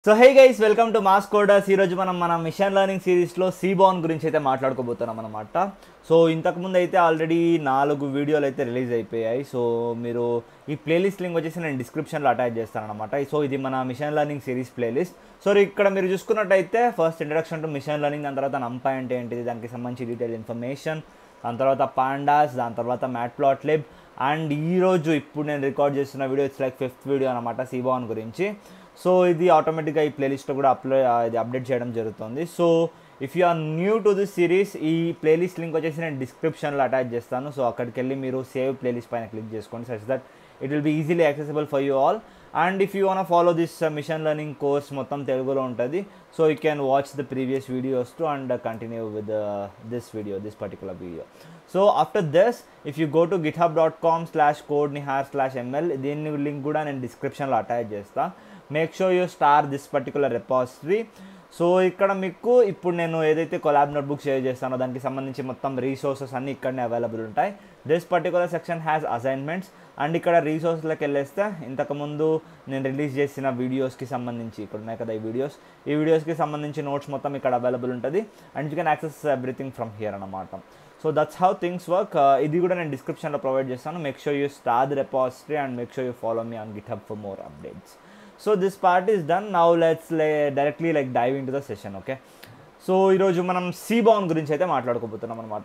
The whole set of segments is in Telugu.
So hey guys welcome to mass coders ఈరోజు మనం మన మిషన్ లెర్నింగ్ సిరీస్లో సీబాన్ గురించి అయితే మాట్లాడుకోబోతున్నాం అనమాట సో ఇంతకుముందు అయితే ఆల్రెడీ నాలుగు వీడియోలు అయితే రిలీజ్ అయిపోయాయి సో మీరు ఈ ప్లేలిస్ట్ లింక్ వచ్చేసి నేను డిస్క్రిప్షన్లో అటాచ్ చేస్తాను అనమాట సో ఇది మన machine learning series playlist so ఇక్కడ మీరు చూసుకున్నట్టయితే first introduction to machine learning దాని తర్వాత నంపా అంటే ఏంటిది దానికి సంబంధించి డీటెయిల్ ఇన్ఫర్మేషన్ దాని తర్వాత పాండాస్ దాని తర్వాత మ్యాట్ ప్లాట్ లిబ్ అండ్ ఈరోజు ఇప్పుడు నేను రికార్డ్ చేస్తున్న video it's like fifth video అనమాట సీబాన్ గురించి సో ఇది ఆటోమేటిక్గా ఈ ప్లేలిస్ట్లో కూడా అప్లో ఇది అప్డేట్ చేయడం జరుగుతుంది so if you are new to this series ఈ ప్లేలిస్ట్ లింక్ వచ్చేసి నేను డిస్క్రిప్షన్లో అటాచ్ చేస్తాను సో అక్కడికి వెళ్ళి మీరు సేవ్ ప్లేలిస్ట్ పైన క్లిక్ చేసుకోండి such that it will be easily accessible for you all and if you want follow this machine learning course మొత్తం తెలుగులో ఉంటుంది so you can watch the previous videos too and continue with this video this particular video so after this if you go to GitHub dot com slash code Nihar slash ML దీని లింక్ కూడా నేను డిస్క్రిప్షన్లో అటాచ్ చేస్తాను make sure you star this particular repository so ఇక్కడ మీకు ఇప్పుడు నేను ఏదైతే కొలాబ్ నోట్బుక్ షేర్ చేస్తానో దానికి సంబంధించి మొత్తం రీసోర్సెస్ అన్నీ ఇక్కడనే అవైలబుల్ ఉంటాయి this particular section has assignments and ఇక్కడ రీసోర్స్లోకి వెళ్ళేస్తే ఇంతకుముందు నేను రిలీజ్ చేసిన వీడియోస్కి సంబంధించి ఇక్కడ ఉన్నాయి కదా ఈ వీడియోస్ ఈ వీడియోస్కి సంబంధించి నోట్స్ మొత్తం ఇక్కడ అవైలబుల్ ఉంటుంది and you can access everything from here అనమాట so that's how things work ఇది కూడా నేను డిస్క్రిప్షన్లో ప్రొవైడ్ చేస్తాను make sure you star the repository and make sure you follow me on GitHub for more updates so this part is done now let's let directly like dive into the session okay so ఈరోజు మనం సీబాన్ గురించి అయితే మాట్లాడుకోబోతున్నాం అనమాట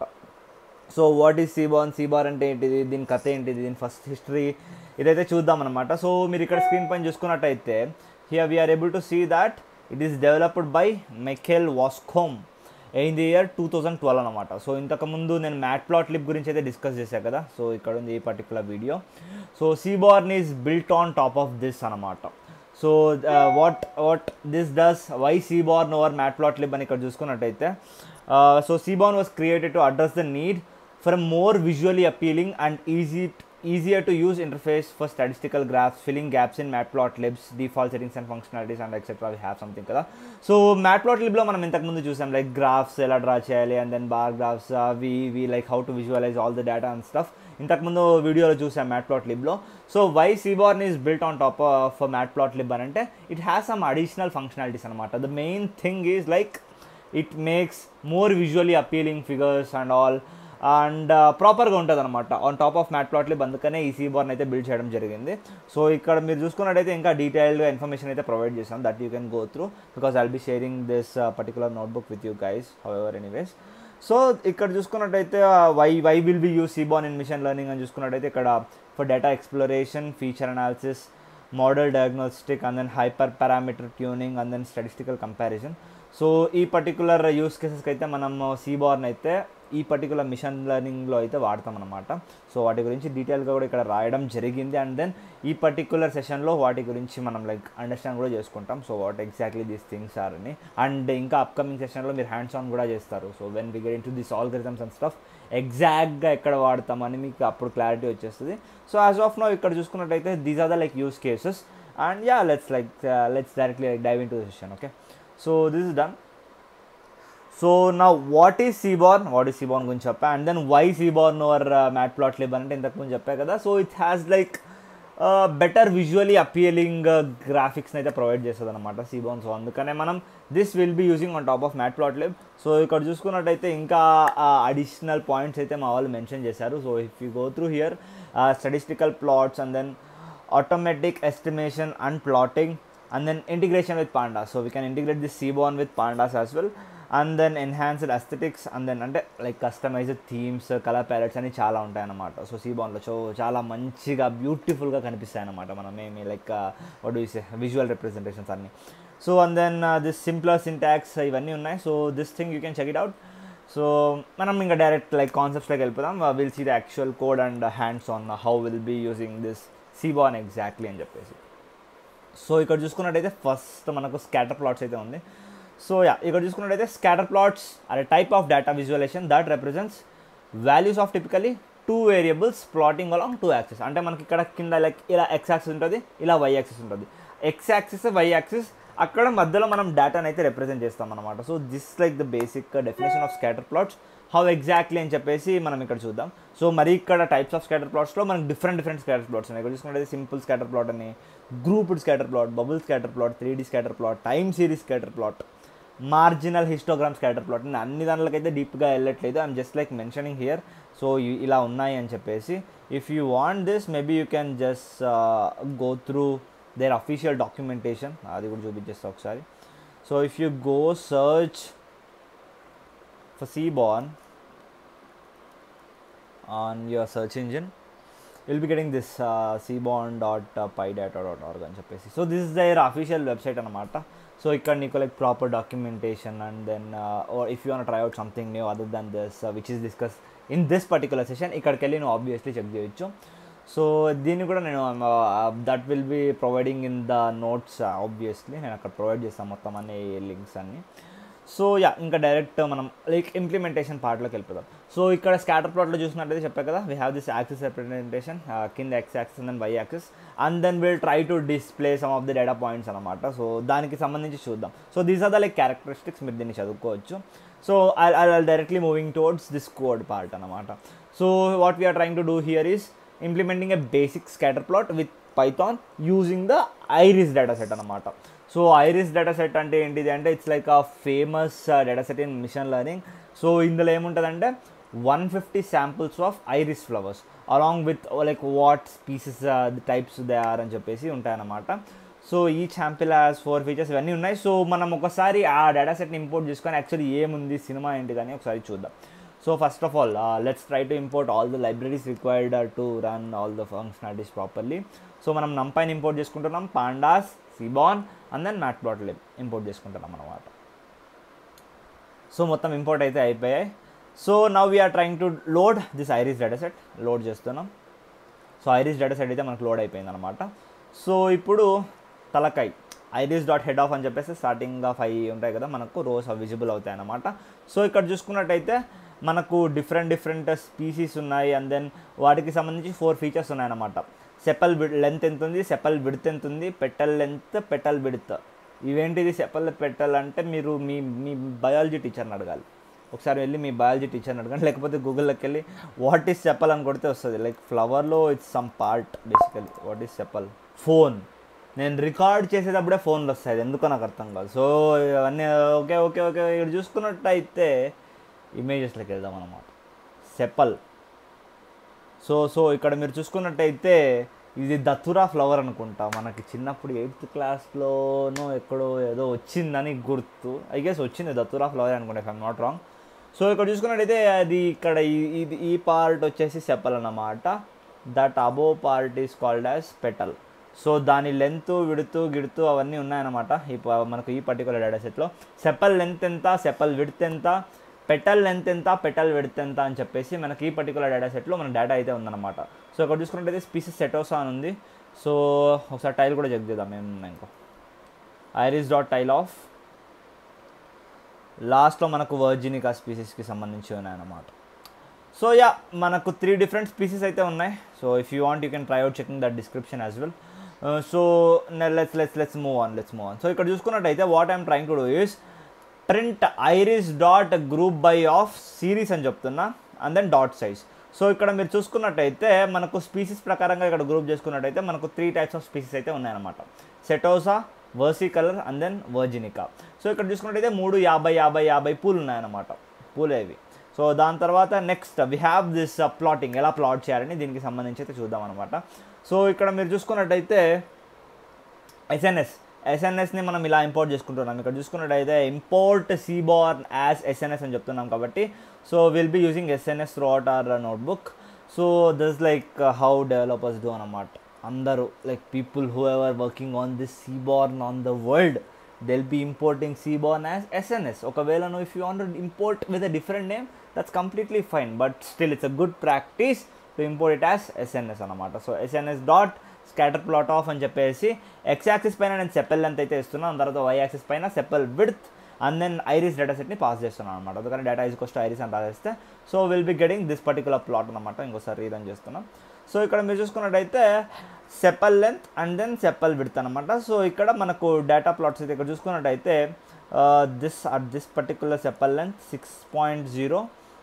సో వాట్ ఈస్ సీబాన్ సీబార్ అంటే ఏంటిది దీని కథ ఏంటిది దీని ఫస్ట్ హిస్టరీ ఇదైతే చూద్దాం అనమాట సో మీరు ఇక్కడ స్క్రీన్ పైన చూసుకున్నట్టయితే here we are able to see that it is developed by Michael Waskom in the year two thousand twelve అనమాట సో ఇంతకుముందు నేను మ్యాట్ ప్లాట్ లిప్ గురించి అయితే డిస్కస్ చేశాను కదా సో ఇక్కడ ఉంది ఈ particular video so Seaborn is built on top of this అనమాట so what what this does why Seaborn over matplotlib అని ఇక్కడ చూసుకున్నట్టయితే so Seaborn was created to address the need for more visually appealing and easy easier to use interface for statistical graphs, filling gaps in matplotlib's default settings and functionalities and etc. We have something కదా సో మ్యాట్ప్లాట్లిబ్లో మనం ఇంతకుముందు చూసాం లైక్ గ్రాఫ్స్ ఎలా డ్రా చేయాలి and then bar graphs we we like how to visualize all the data and stuff ఇంతకుముందు వీడియోలో చూసాం మ్యాట్ప్లాట్లిబ్లో so why Seaborn is built on top of matplotlib అని అంటే it has some additional functionalities అనమాట the main thing is like it makes more visually appealing figures and all and ప్రాపర్గా ఉంటుంది అనమాట ఆన్ టాప్ ఆఫ్ మ్యాట్ ప్లాట్లు అందుకనే ఈ సీబార్న్ అయితే బిల్డ్ చేయడం జరిగింది సో ఇక్కడ మీరు చూసుకున్నట్టయితే ఇంకా డీటెయిల్డ్గా ఇన్ఫర్మేషన్ అయితే ప్రొవైడ్ చేస్తాం that you can go through because I'll be sharing this particular notebook with you guys however anyways so ఇక్కడ చూసుకున్నట్టయితే why why will be use Seaborn in machine learning అని చూసుకున్నట్టయితే ఇక్కడ for data exploration feature analysis model diagnostic and then hyper parameter tuning and then statistical comparison so ఈ పర్టికులర్ యూస్ కేసెస్కి అయితే మనం సీబార్న్ అయితే ఈ పర్టికులర్ మిషన్ లెర్నింగ్లో అయితే వాడతాం అనమాట సో వాటి గురించి డీటెయిల్గా కూడా ఇక్కడ రాయడం జరిగింది అండ్ దెన్ ఈ పర్టికులర్ సెషన్లో వాటి గురించి మనం లైక్ అండర్స్టాండ్ కూడా చేసుకుంటాం so what exactly these things are అని అండ్ ఇంకా అప్కమింగ్ సెషన్లో మీరు హ్యాండ్స్ ఆన్ కూడా చేస్తారు so when we get into this algorithms and stuff ఎగ్జాక్ట్గా ఎక్కడ వాడతామని మీకు అప్పుడు క్లారిటీ వచ్చేస్తుంది సో యాజ్ ఆఫ్ నో ఇక్కడ చూసుకున్నట్టయితే these are the like use cases and yeah let's like let's directly like dive into session okay so this is done so నా what is Seaborn what is Seaborn గురించి చెప్పా and then why Seaborn over matplotlib అంటే ఇంతకుముందు చెప్పా కదా so it has like better visually appealing గ్రాఫిక్స్ని అయితే ప్రొవైడ్ చేస్తుంది అనమాట సీబార్న్ సో అందుకనే మనం this will be using on top of matplotlib so ఇక్కడ చూసుకున్నట్టయితే ఇంకా అడిషనల్ పాయింట్స్ అయితే మా వాళ్ళు మెన్షన్ చేశారు so if you go through here statistical plots and then automatic estimation and plotting and then integration with pandas so we can integrate this seaborn with pandas as well and then enhanced aesthetics and then అంటే like customised themes colour palettes అని చాలా ఉంటాయి అన్నమాట సో సీబాన్లో సో చాలా మంచిగా బ్యూటిఫుల్గా కనిపిస్తాయి అన్నమాట మనం ఏమి like what say visual representations అన్ని so and then this simpler syntax ఇవన్నీ ఉన్నాయి so this thing you can check it out so మనం ఇంకా డైరెక్ట్ లైక్ కాన్సెప్ట్స్లోకి వెళ్ళిపోదాం will see the actual code and hands on how will be using this seaborn exactly అని చెప్పేసి సో ఇక్కడ చూసుకున్నట్టయితే ఫస్ట్ మనకు స్కాటర్ ప్లాట్స్ అయితే ఉంది సో యా ఇక్కడ చూసుకున్నట్టయితే scatter plots are type of data visualisation that represents values of typically two variables plotting along two axes అంటే మనకి ఇక్కడ కింద లైక్ ఇలా ఎక్స్ యాక్సెస్ ఉంటుంది ఇలా వై యాక్సెస్ ఉంటుంది ఎక్స్ యాక్సెస్ వై యాక్సెస్ అక్కడ మధ్యలో మనం డేటాని అయితే రిప్రజెంట్ చేస్తాం అనమాట so this like the basic definition of scatter plots how exactly అని చెప్పేసి మనం ఇక్కడ చూద్దాం సో మరి ఇక్కడ టైప్స్ ఆఫ్ స్కాటర్ ప్లాట్స్లో మనకి డిఫరెంట్ డిఫరెంట్ స్కాటర్ ప్లాట్స్ ఉన్నాయి ఇక్కడ చూసుకుంటే సింపుల్ స్కాటర్ ప్లాట్ అని grouped scatter plot bubble scatter plot three D scatter plot time series scatter plot marginal histogram scatter plot నేను అన్ని దాంట్లోకైతే డీప్గా వెళ్ళట్లేదు I'm just like mentioning here so ఇలా ఉన్నాయి అని చెప్పేసి if you want this maybe you can just go through their official documentation అది కూడా చూపించేస్తా ఒకసారి so if you go search for seaborn on your search engine will be getting this seaborn dot py data dot org అని చెప్పేసి so this is their official website అనమాట సో ఇక్కడ నీకు like proper documentation and then or if you want try out something new other than this which is discuss in this particular session ఇక్కడికి వెళ్ళి నువ్వు ఆబ్వియస్లీ చెక్ చేయొచ్చు సో దీన్ని కూడా నేను that will be providing in the notes obviously నేను అక్కడ ప్రొవైడ్ చేస్తాను మొత్తం అన్ని లింక్స్ అన్ని సో యా ఇంకా డైరెక్ట్ మనం లైక్ ఇంప్లిమెంటేషన్ పార్ట్లోకి వెళ్ళిపోదాం సో ఇక్కడ స్కాటర్ ప్లాట్లో చూసినట్టయితే చెప్పా కదా we have this axis representation కింద X axis and Y axis and then will try to display some of the data points అనమాట సో దానికి సంబంధించి చూద్దాం so these are the like characteristics మీరు దీన్ని చదువుకోవచ్చు so I I directly moving towards this code part అనమాట so what we're trying to do here is implementing a basic scatter plot with Python using the iris data set అనమాట సో ఐరిస్ డేటా సెట్ అంటే ఏంటిది అంటే it's like a famous data set in machine learning so ఇందులో ఏముంటుందంటే one fifty samples of iris flowers along with like what species types they are అని చెప్పేసి ఉంటాయన్నమాట సో ఈ శాంపిల్ యాజ్ ఫోర్ ఫీచర్స్ ఇవన్నీ ఉన్నాయి సో మనం ఒకసారి ఆ డేటా సెట్ని ఇంపోర్ట్ చేసుకొని యాక్చువల్లీ ఏముంది సినిమా ఏంటిదని ఒకసారి చూద్దాం so first of all let's try to import all the libraries required to run all the functionalities properly so మనం నంపైని ఇంపోర్ట్ చేసుకుంటున్నాం pandas seaborn and then matplotlib import చేసుకుంటున్నాం అనమాట సో మొత్తం ఇంపోర్ట్ అయితే అయిపోయాయి so now we're trying to load this iris data set load చేస్తున్నాం సో ఐరిస్ డేటా సెట్ అయితే మనకు లోడ్ అయిపోయింది అనమాట సో ఇప్పుడు తలకాయ్ ఐరిస్ డాట్ హెడ్ ఆఫ్ అని చెప్పేసి స్టార్టింగ్గా ఫైవ్ ఉంటాయి కదా మనకు రోస్ విజిబుల్ అవుతాయి అనమాట సో ఇక్కడ చూసుకున్నట్టయితే మనకు డిఫరెంట్ డిఫరెంట్ స్పీసీస్ ఉన్నాయి అండ్ దెన్ వాటికి సంబంధించి ఫోర్ ఫీచర్స్ ఉన్నాయన్నమాట సెపల్ లెంత్ ఎంత ఉంది సెపల్ విడ్త్ ఎంత ఉంది పెటల్ లెంత్ పెటల్ విడ్త్ ఇవేంటిది సెపల్ పెటల్ అంటే మీరు మీ మీ బయాలజీ టీచర్ని అడగాలి ఒకసారి వెళ్ళి మీ బయాలజీ టీచర్ని అడగండి లేకపోతే గూగుల్లోకి వెళ్ళి వాట్ ఈస్ సెపల్ అని కొడితే వస్తుంది లైక్ ఫ్లవర్లో it's some part basically what is sepal phone నేను రికార్డ్ చేసేటప్పుడే ఫోన్లు వస్తాయి ఎందుకో నాకు అర్థం కాదు సో అవన్నీ ఓకే ఓకే ఓకే ఇక్కడ చూసుకున్నట్టయితే ఇమేజెస్లోకి వెళ్దాం అనమాట సెపల్ సో సో ఇక్కడ మీరు చూసుకున్నట్టయితే ఇది దత్తురా ఫ్లవర్ అనుకుంటా మనకి చిన్నప్పుడు ఎయిత్ క్లాస్లోనో ఎక్కడో ఏదో వచ్చిందని గుర్తు ఐ గెస్ వచ్చింది దత్తురా ఫ్లవర్ అనుకుంటా if I'm not wrong so ఇక్కడ చూసుకున్నట్టయితే అది ఇక్కడ ఈ- ఇది ఈ పార్ట్ వచ్చేసి సెపల్ అన్నమాట that above part is called as petal so దాని లెంత్ విడుతూ గిడుతూ అవన్నీ ఉన్నాయన్నమాట ఈ ప- మనకు ఈ పర్టికులర్ డేటా సెట్లో సెపల్ లెంత్ ఎంత సెపల్ విడ్త్ ఎంత పెటల్ లెంత్ ఎంత పెటల్ విడ్త్ ఎంత అని చెప్పేసి మనకి ఈ పర్టికులర్ డేటా సెట్లో మన డేటా అయితే ఉందన్నమాట సో ఇక్కడ చూసుకున్నట్టయితే స్పీసెస్ సెటోసా అని ఉంది సో ఒకసారి టైల్ కూడా చెక్ చేద్దాం ఏమున్నాయి ఇంకో ఐరిస్ డాట్ టైల్ ఆఫ్ లాస్ట్లో మనకు వర్జినికా స్పీసెస్కి సంబంధించి ఉన్నాయన్నమాట సో యా మనకు త్రీ డిఫరెంట్ స్పీసెస్ అయితే ఉన్నాయి so if you want you can try out checking that description as well so let's let's let's move on let's move on so ఇక్కడ చూసుకున్నట్టయితే what I'm trying to do is print iris dot group by of series అని చెప్తున్నా and then dot size so ఇక్కడ మీరు చూసుకున్నట్టయితే మనకు స్పీసీస్ ప్రకారంగా ఇక్కడ గ్రూప్ చేసుకున్నట్టయితే మనకు త్రీ టైప్స్ ఆఫ్ స్పీసీస్ అయితే ఉన్నాయన్నమాట setosa versicolor and then virginica so ఇక్కడ చూసుకున్నట్టయితే మూడు యాభై యాభై యాభై పూలు ఉన్నాయన్నమాట పూలే ఇవి సో దాని తర్వాత next we have this plotting ఎలా ప్లాట్ చేయాలని దీనికి సంబంధించి అయితే చూద్దాం అనమాట సో ఇక్కడ మీరు చూసుకున్నట్టయితే ఎస్ఎన్ఎస్ ఎస్ఎన్ఎస్ని మనం ఇలా ఇంపోర్ట్ చేసుకుంటున్నాం ఇక్కడ చూసుకున్నట్టయితే ఇంపోర్ట్ సీబార్న్ యాజ్ ఎస్ఎన్ఎస్ అని చెప్తున్నాం కాబట్టి so will be using SNS throughout our notebook so this like how developers do అనమాట అందరూ like people who ever working on this seaborn on the world they'll be importing seaborn as SNS ఒకవేళ నువ్వు if you want import with a different name that's completely fine but still it's a good practice to import it as SNS అనమాట so SNS dot scatter plot of అని చెప్పేసి ఎక్స్ యాక్సిస్ పైన నేను సెప్పల్ లెంత్ అయితే ఇస్తున్నాను తర్వాత వై యాక్సిస్ పైన sepal width and then iris data సెట్ని పాస్ చేస్తున్నాను అనమాట అందుకని డేటా ఈజ్ కోస్ట్ ఐరిస్ అని రాసేస్తే so will be getting this particular plot అనమాట ఇంకోసారి రీరన్ చేస్తున్నాం సో ఇక్కడ మీరు చూసుకున్నట్టయితే sepal length and then sepal width అనమాట సో ఇక్కడ మనకు డేటా ప్లాట్స్ అయితే ఇక్కడ చూసుకున్నట్టయితే this at this particular sepal length six point zero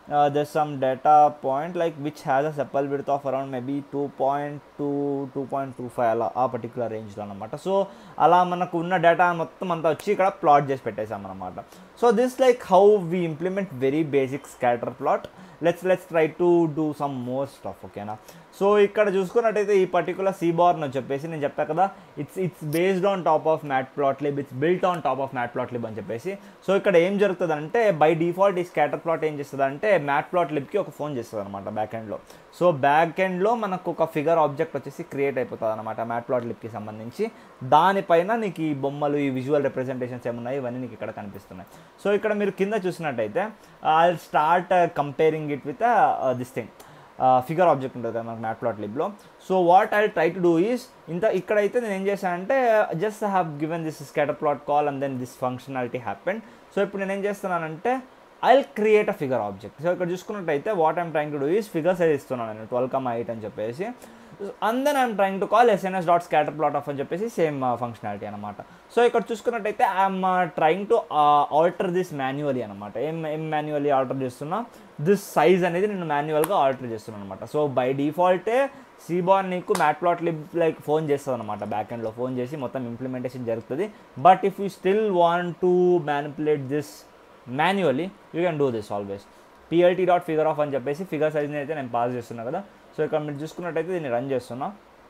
these some data point like which has a sepal width of around maybe two point two two point two five అలా ఆ పర్టికులర్ రేంజ్లో అనమాట సో అలా మనకు ఉన్న డేటా మొత్తం అంతా వచ్చి ఇక్కడ ప్లాట్ చేసి పెట్టేసాం అనమాట so this like how we implement very basic scatter plot let's let's try to do some more stuff ఓకేనా సో ఇక్కడ చూసుకున్నట్టయితే ఈ పర్టికులర్ సీబార్న్ అని చెప్పేసి నేను చెప్పా కదా it's it's based on top of matplotlib it's built on top of matplotlib అని చెప్పేసి సో ఇక్కడ ఏం జరుగుతుంది అంటే బై డిఫాల్ట్ ఈ స్కాటర్ ప్లాట్ ఏం చేస్తుంది అంటే మ్యాట్ ప్లాట్ లిబ్కి ఒక ఫోన్ చేస్తుంది అనమాట బ్యాక్ ఎండ్లో సో బ్యాక్ ఎండ్లో మనకు ఒక ఫిగర్ ఆబ్జెక్ట్ వచ్చేసి క్రియేట్ అయిపోతుంది అనమాట మ్యాట్ ప్లాట్ లిబ్కి సంబంధించి దానిపైన నీకు ఈ బొమ్మలు ఈ విజువల్ రిప్రజెంటేషన్స్ ఏమున్నాయి ఇవన్నీ నీకు ఇక్కడ కనిపిస్తున్నాయి సో ఇక్కడ మీరు కింద చూసినట్టయితే I start comparing it with this thing figure object ఉంటుంది కదా మనకు మ్యాట్ ప్లాట్ లిబ్లో so what I try to do is ఇంత ఇక్కడైతే నేను ఏం చేశానంటే just have given this scatter plot call and then this functionality happen so ఇప్పుడు నేను ఏం చేస్తున్నానంటే I create a figure object so ఇక్కడ చూసుకున్నట్టయితే what I'm trying to do is figure size ఇస్తున్నాను నేను ట్వెల్వ్ కమ్ ఎయిట్ అని చెప్పేసి and then I'm trying to call SNS dot scatter plot of అని చెప్పేసి సేమ్ ఫంక్షనాలిటీ అనమాట సో ఇక్కడ చూసుకున్నట్టయితే I'm trying to alter this manually అనమాట ఏం ఏం మాన్యువల్లీ ఆల్టర్ చేస్తున్నా దిస్ సైజ్ అనేది నేను మాన్యువల్గా ఆల్టర్ చేస్తున్నాను అనమాట సో బై డిఫాల్టే సీబాన్ నీకు matplotlib like phone చేస్తుంది అనమాట బ్యాక్ ఎండ్లో ఫోన్ చేసి మొత్తం ఇంప్లిమెంటేషన్ జరుగుతుంది but if you still want to manipulate this manually you can do this always PLT dot figure of అని చెప్పేసి ఫిగర్ సైజ్ని అయితే నేను పాస్ చేస్తున్నా కదా సో ఇక్కడ మీరు చూసుకున్నట్టయితే దీన్ని రన్ చేస్తున్నా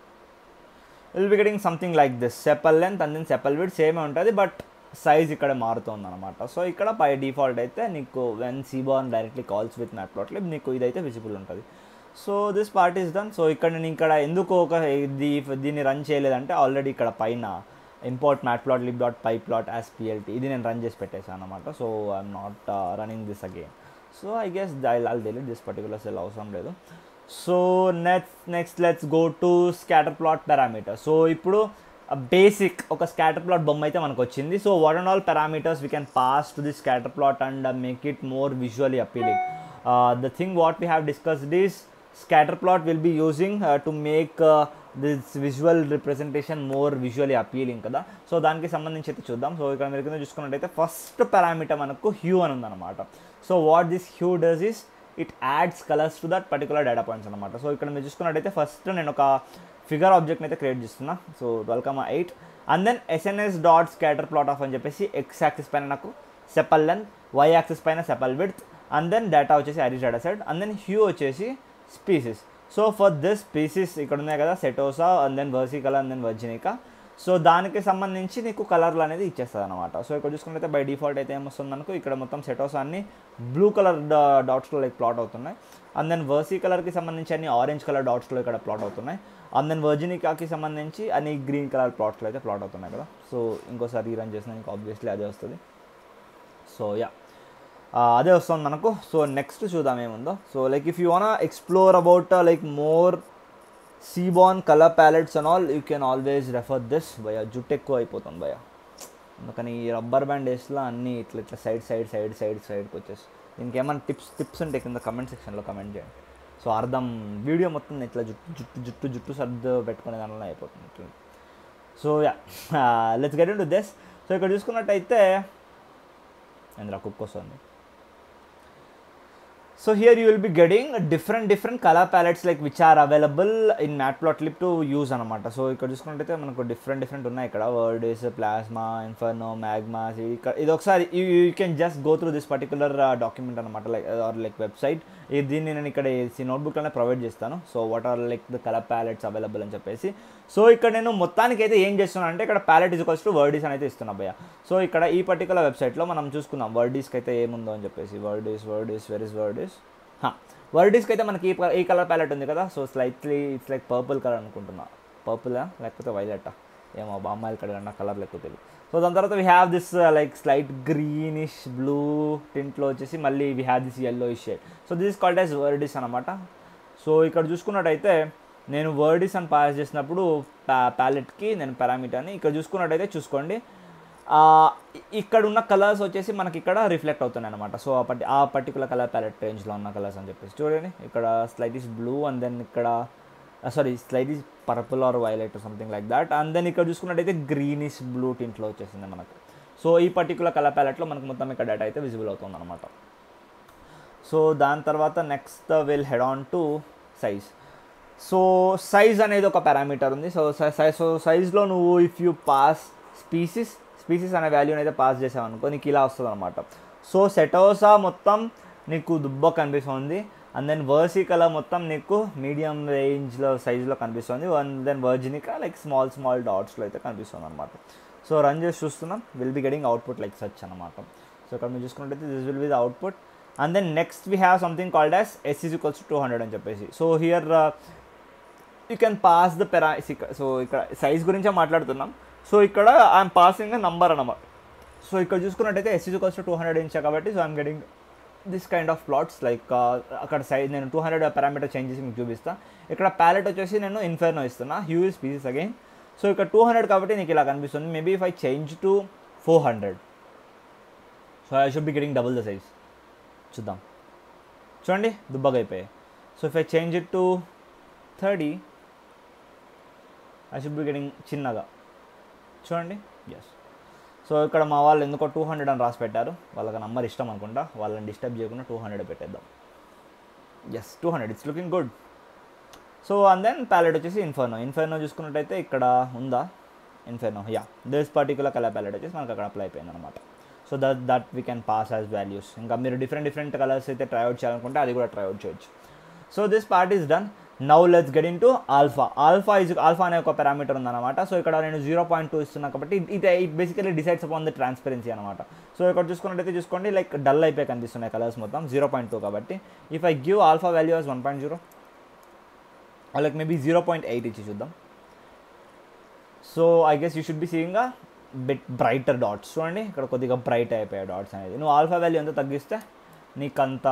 will be getting something like this sepal length and then sepal width same ఉంటుంది బట్ సైజ్ ఇక్కడ మారుతుంది అనమాట సో ఇక్కడ పై డిఫాల్ట్ అయితే నీకు when seaborn directly calls with matplotlib నీకు ఇదైతే విజిబుల్ ఉంటుంది so this part is done so ఇక్కడ నేను ఇక్కడ ఎందుకు ఒక ఇది దీన్ని రన్ చేయలేదంటే ఆల్రెడీ ఇక్కడ పైన import matplotlib dot pyplot as PLT ఇది నేను రన్ చేసి పెట్టేశాను అనమాట so I'm not running this again so I guess I'll delete this particular cell అవసరం లేదు so next next let's go to scatter plot parameter so ఇప్పుడు బేసిక్ ఒక స్కాటర్ ప్లాట్ బొమ్మ అయితే మనకు వచ్చింది so what and all parameters we can pass to the scatter plot and make it more visually appealing the thing what we have discussed is scatter plot will be using uh, to make uh, this visual representation more visually appealing కదా సో దానికి సంబంధించి అయితే చూద్దాం సో ఇక్కడ మీరు కింద చూసుకున్నట్టయితే ఫస్ట్ పారామీటర్ మనకు హ్యూ అని ఉందన్నమాట so what this hue does is it adds colours to that particular data points అనమాట సో ఇక్కడ మీరు చూసుకున్నట్టయితే ఫస్ట్ నేను ఒక ఫిగర్ ఆబ్జెక్ట్ని అయితే క్రియేట్ చేస్తున్నా so welcome eight and then SNS dot scatter plot of అని చెప్పేసి ఎక్స్ యాక్సిస్ పైన నాకు సెపల్ లెంత్ వై యాక్సిస్ పైన sepal width and then data వచ్చేసి iris data set and then hue వచ్చేసి species so for this species ఇక్కడ ఉన్నాయి కదా setosa and then versicolor and then virginica so దానికి సంబంధించి నీకు కలర్లు అనేది ఇచ్చేస్తుంది అనమాట సో ఇక్కడ చూసుకుంటే బై డిఫాల్ట్ అయితే ఏమొస్తుంది మనకు ఇక్కడ మొత్తం సెటోసా అన్ని బ్లూ కలర్ డాట్స్లో లైక్ ప్లాట్ అవుతున్నాయి అండ్ దెన్ వర్సీ కలర్కి సంబంధించి అన్ని ఆరెంజ్ కలర్ డాట్స్లో ఇక్కడ ప్లాట్ అవుతున్నాయి అండ్ దెన్ వర్జినికాకి సంబంధించి అన్ని గ్రీన్ కలర్ ప్లాట్స్లో అయితే ప్లాట్ అవుతున్నాయి కదా సో ఇంకోసారి రన్ చేసిన ఇంకా ఆబ్వియస్లీ అదే వస్తుంది సో యా అదే వస్తుంది మనకు సో నెక్స్ట్ చూద్దాం ఏముందో so like if you want explore about like more seaborn colour palettes and all you can always refer this భయ జుట్టు ఎక్కువ అయిపోతుంది భయ అందుకని ఈ రబ్బర్ బ్యాండ్ వేస్లో అన్నీ ఇట్లా ఇట్లా సైడ్ సైడ్ సైడ్ సైడ్ సైడ్కి వచ్చేసి దీనికి ఏమైనా టిప్స్ టిప్స్ ఉంటే కింద కమెంట్ సెక్షన్లో కమెంట్ చేయండి సో అర్థం వీడియో మొత్తం ఇట్లా జుట్టు జుట్టు జుట్టు జుట్టు సర్దు పెట్టుకునే దానిలో అయిపోతుంది ఇట్లా so yeah let's get into this so ఇక్కడ చూసుకున్నట్టయితే అందులో కుక్ వస్తుంది so here you will be getting different different colour palettes like which are available in matplotlib to use అనమాట సో ఇక్కడ చూసుకున్నట్టయితే మనకు డిఫరెంట్ డిఫరెంట్ ఉన్నాయి ఇక్కడ వర్డ్స్ ప్లాస్మా ఇన్ఫర్నో మ్యాగ్మాస్ ఇక్కడ ఇది ఒకసారి you you can just go through this particular document అనమాట లైక్ ఆర్ లైక్ వెబ్సైట్ దీన్ని నేను ఇక్కడ ఈ నోట్బుక్లోనే ప్రొవైడ్ చేస్తాను so what are like the colour palettes available అని చెప్పేసి సో ఇక్కడ నేను మొత్తానికి అయితే ఏం చేస్తున్నాను అంటే ఇక్కడ ప్యాలెట్ ఇస్ టు వర్డీస్ అని అయితే ఇస్తున్నా భయ్య సో ఇక్కడ ఈ పర్టికులర్ వెబ్సైట్లో మనం చూసుకుందాం వర్డీస్కి అయితే ఏముందో అని చెప్పేసి వర్డీస్ వర్డీస్ వెర్ ఇస్ వర్డీస్ వర్డీస్కి అయితే మనకి ఈ ఈ కలర్ ప్యాలెట్ ఉంది కదా so slightly it's like purple colour అనుకుంటున్నా పర్పులా లేకపోతే వైలెటా ఏమో అమ్మాయిలు కలర్ నా కలర్ లెక్క తెలియదు సో దాని తర్వాత we have this like slight greenish blue టింట్లో వచ్చేసి మళ్ళీ we have this yellow shade so this called as viridis అనమాట సో ఇక్కడ చూసుకున్నట్టయితే నేను వర్డీస్ అని పాస్ చేసినప్పుడు ప్యా ప్యాలెట్కి నేను పారామీటర్ని ఇక్కడ చూసుకున్నట్టయితే చూసుకోండి ఇక్కడ ఉన్న కలర్స్ వచ్చేసి మనకి ఇక్కడ రిఫ్లెక్ట్ అవుతున్నాయి అనమాట సో ఆ పర్టి ఆ పర్టికులర్ కలర్ ప్యాలెట్ రేంజ్లో ఉన్న కలర్స్ అని చెప్పేసి చూడండి ఇక్కడ స్లైటిష్ బ్లూ అండ్ దెన్ ఇక్కడ sorry slightish purple or violet something like that and then ఇక్కడ చూసుకున్నట్టయితే గ్రీనిష్ బ్లూ టింట్లో వచ్చేసింది మనకు సో ఈ పర్టికులర్ కలర్ ప్యాలెట్లో మనకు మొత్తం ఇక్కడ డేటా అయితే విజిబుల్ అవుతుంది అనమాట సో దాని తర్వాత next will head on to size so size అనేది ఒక పారామీటర్ ఉంది సో సైజ్ సో సైజ్లో నువ్వు if you pass species species అనే వాల్యూని అయితే పాస్ చేసావు అనుకో నీకు ఇలా వస్తుంది అనమాట సో సెటోసా మొత్తం నీకు దుబ్బ కనిపిస్తుంది అండ్ దెన్ వర్సికల మొత్తం నీకు మీడియం రేంజ్లో సైజులో కనిపిస్తుంది and then virginica like small small డాట్స్లో అయితే కనిపిస్తుంది అనమాట సో రన్ చేసి చూస్తున్నాం will be getting output like such అనమాట సో ఇక్కడ మీరు చూసుకున్నట్టయితే this will be the output and then next we have something called as S is equals two hundred అని చెప్పేసి so here you can pass the para so ఇక్కడ సైజ్ గురించే మాట్లాడుతున్నాం సో ఇక్కడ ఐఎమ్ పాసింగ్ నంబర్ అనమాట సో ఇక్కడ చూసుకున్నట్టయితే yes is equals two hundred ఇంచా కాబట్టి so I'm getting this kind of plots like అక్కడ సైజ్ నేను టూ హండ్రెడ్ పారామీటర్ చేంజ్ చేసి మీకు చూపిస్తాను ఇక్కడ ప్యాలెట్ వచ్చేసి నేను ఇన్ఫెర్నో ఇస్తున్నా హ్యూజ్ స్పీసెస్ అగైన్ సో ఇక్కడ టూ హండ్రెడ్ కాబట్టి నీకు ఇలా కనిపిస్తుంది maybe if I change to four hundred so I should be getting double the size చూద్దాం చూడండి దుబ్బగా అయిపోయాయి so if I change it to thirty I should be getting చిన్నగా చూడండి ఎస్ సో ఇక్కడ మా వాళ్ళు ఎందుకో టూ హండ్రెడ్ అని రాసి పెట్టారు వాళ్ళకి నంబర్ ఇష్టం అనుకుంటా వాళ్ళని డిస్టర్బ్ చేయకుండా టూ హండ్రెడ్ పెట్టేద్దాం S two hundred it's looking good so and then palette వచ్చేసి ఇన్ఫర్నో ఇన్ఫర్నో చూసుకున్నట్టయితే ఇక్కడ ఉందా inferno yeah this particular colour palette వచ్చేసి మనకు అక్కడ అప్లై అయిపోయింది అనమాట so that that we can pass as values ఇంకా మీరు డిఫరెంట్ డిఫరెంట్ కలర్స్ అయితే ట్రైఅవుట్ చేయాలనుకుంటే అది కూడా ట్రైఅవుట్ చేయొచ్చు so this part is done now let's get into alpha alpha is alpha అనే ఒక పారామీటర్ ఉందన్నమాట సో ఇక్కడ నేను జీరో పాయింట్ టూ ఇస్తున్నా కాబట్టి it it basically decides upon the transparency అనమాట సో ఇక్కడ చూసుకున్నట్టయితే చూసుకోండి లైక్ డల్ అయిపోయి కనిపిస్తున్నాయి కలర్స్ మొత్తం జీరో పాయింట్ టూ కాబట్టి if I give alpha value as one point zero like maybe zero point eight ఇచ్చి చూద్దాం so I guess you should be seeing a bit brighter dots చూడండి ఇక్కడ కొద్దిగా బ్రైట్ అయిపోయాయి డాట్స్ అనేది నువ్వు ఆల్ఫా వాల్యూ ఎంత తగ్గిస్తే నీకంత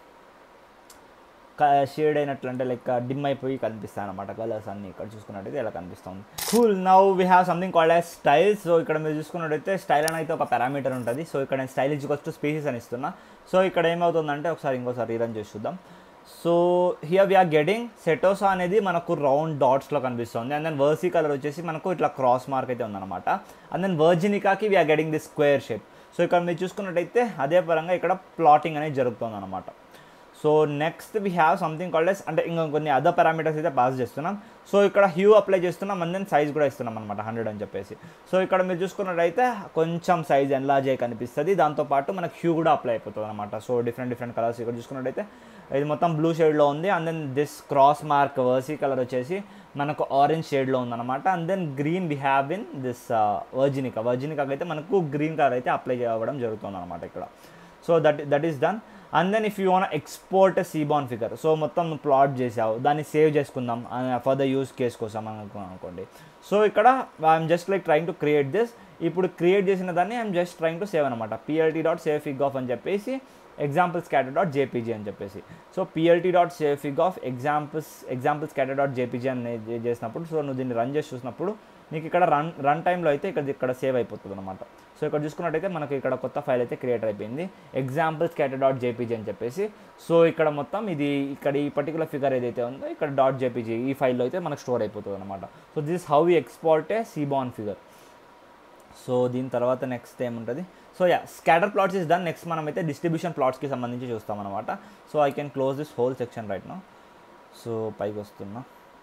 షేడ్ అయినట్లు అంటే లైక్ డిమ్ అయిపోయి కనిపిస్తాయి అనమాట కలర్స్ అన్ని ఇక్కడ చూసుకున్నట్టయితే ఇలా కనిపిస్తుంది cool now we have something called as style so ఇక్కడ మీరు చూసుకున్నట్టయితే స్టైల్ అని అయితే ఒక పారామీటర్ ఉంటుంది సో ఇక్కడ నేను స్టైల్ ఇచ్చుకొచ్చు స్పీసీస్ అని ఇస్తున్నా సో ఇక్కడ ఏమవుతుందంటే ఒకసారి ఇంకోసారి రీరన్ చేసి చూద్దాం so here we're getting setosa అనేది మనకు రౌండ్ డాట్స్లో కనిపిస్తుంది అండ్ దెన్ వర్సీ కలర్ వచ్చేసి మనకు ఇట్లా క్రాస్ మార్క్ అయితే ఉందన్నమాట అండ్ దెన్ వర్జినికాకి we're getting the square shape so ఇక్కడ మీరు చూసుకున్నట్టయితే అదే పరంగా ఇక్కడ ప్లాటింగ్ అనేది జరుగుతుంది అనమాట so next we have something called S అంటే ఇంకా కొన్ని అదర్ పారామీటర్స్ అయితే పాస్ చేస్తున్నాం సో ఇక్కడ హ్యూ అప్లై చేస్తున్నాం అండ్ దెన్ సైజ్ కూడా ఇస్తున్నాం అనమాట హండ్రెడ్ అని చెప్పేసి సో ఇక్కడ మీరు చూసుకున్నట్టయితే కొంచెం సైజ్ ఎన్లార్జ్ అయ్యి కనిపిస్తుంది దాంతోపాటు మనకు హ్యూ కూడా అప్లై అయిపోతుంది అనమాట సో డిఫరెంట్ డిఫరెంట్ కలర్స్ ఇక్కడ చూసుకున్నట్టయితే ఇది మొత్తం బ్లూ షేడ్లో ఉంది and then this cross mark versicolor వచ్చేసి మనకు ఆరెంజ్ షేడ్లో ఉందన్నమాట and then green we have in this virginica వర్జినికాకి అయితే మనకు గ్రీన్ కలర్ అయితే అప్లై చేయడం జరుగుతుంది అనమాట ఇక్కడ so that that is done and then if you want export seaborn figure so మొత్తం నువ్వు ప్లాట్ చేసావు దాన్ని సేవ్ చేసుకుందాం ఫర్దర్ యూస్ కేస్ కోసం అనుకున్నాం అనుకోండి సో ఇక్కడ I'm just like trying to create this ఇప్పుడు క్రియేట్ చేసిన దాన్ని I'm just trying to save అనమాట PLT dot save fig of అని చెప్పేసి ఎగ్జాంపుల్ స్కాటర్ డాట్ జేపీజీ అని చెప్పేసి so PLT dot save fig of examples example scatter dot JPG అని చేసినప్పుడు సో నువ్వు దీన్ని రన్ చేసి చూసినప్పుడు నీకు ఇక్కడ రన్ రన్ టైంలో అయితే ఇక్కడ ఇక్కడ సేవ్ అయిపోతుంది అనమాట సో ఇక్కడ చూసుకున్నట్టయితే మనకి ఇక్కడ కొత్త ఫైల్ అయితే క్రియేట్ అయిపోయింది ఎగ్జాంపుల్ స్కాటర్ డాట్ జేపీజీ అని చెప్పేసి సో ఇక్కడ మొత్తం ఇది ఇక్కడ ఈ పర్టికులర్ ఫిగర్ ఏదైతే ఉందో ఇక్కడ డాట్ జేపీజీ ఈ ఫైల్లో అయితే మనకు స్టోర్ అయిపోతుంది అనమాట so this how you export a seaborn figure so దీని తర్వాత నెక్స్ట్ ఏముంటుంది so yeah scatter plots is done next మనం అయితే డిస్ట్రిబ్యూషన్ ప్లాట్స్కి సంబంధించి చూస్తాం అనమాట so I can close this whole section right no so పైకి వస్తున్నా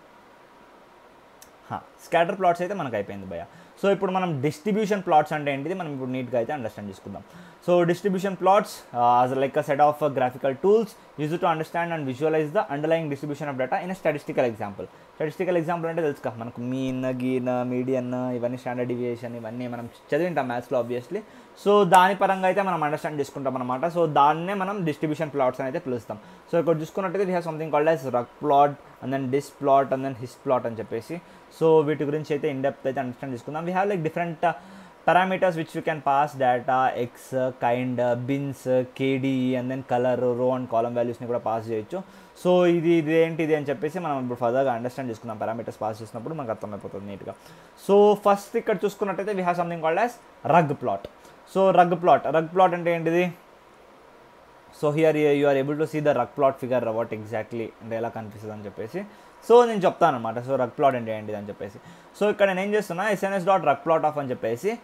స్కాటర్ ప్లాట్స్ అయితే మనకు అయిపోయింది భయ సో ఇప్పుడు మనం డిస్ట్రిబ్యూషన్ ప్లాట్స్ అంటే ఏంటిది మనం ఇప్పుడు నీట్గా అయితే అండర్స్టాండ్ చేసుకుందాం so distribution plots as like a set of graphical tools use to understand and visualise the underlying distribution of data in statistical example statistical example అంటే తెలుసుకా మనకు మీన్ గీన్ మీడియన్ ఇవన్నీ స్టాండర్డ్ డివియేషన్ ఇవన్నీ మనం చదివింటాం మ్యాథ్స్లో ఆబ్వియస్లీ సో దాని పరంగా అయితే మనం అండర్స్టాండ్ చేసుకుంటాం అనమాట సో దాన్నే మనం డిస్ట్రిబ్యూషన్ ప్లాట్స్ అని అయితే పిలుస్తాం సో ఇక్కడ చూసుకున్నట్టయితే we have something called as rug plot and then dis plot and then his plot అని చెప్పేసి సో వీటి గురించి అయితే ఇన్ డెప్త్ అయితే అండర్స్టాండ్ చేసుకుందాం we have like different parameters which you can pass data X kind bins KDE and then colour row and column వాల్యూస్ని కూడా పాస్ చేయొచ్చు సో ఇది ఇది ఏంటి ఇది అని చెప్పేసి మనం ఇప్పుడు ఫర్దర్గా అండర్స్టాండ్ చేసుకుందాం పారామీటర్స్ పాస్ చేసినప్పుడు మనకు అర్థమైపోతుంది నీట్గా సో ఫస్ట్ ఇక్కడ చూసుకున్నట్టయితే we have something called as rug plot so rug plot rug plot అంటే ఏంటిది so here you are able to see the rug plot figure what exactly అంటే ఎలా కనిపిస్తుంది అని చెప్పేసి సో నేను చెప్తాను అనమాట సో రగ్ ప్లాట్ అంటే ఏంటిది అని చెప్పేసి సో ఇక్కడ నేను ఏం చేస్తున్నా SNS dot rug plot of అని చెప్పేసి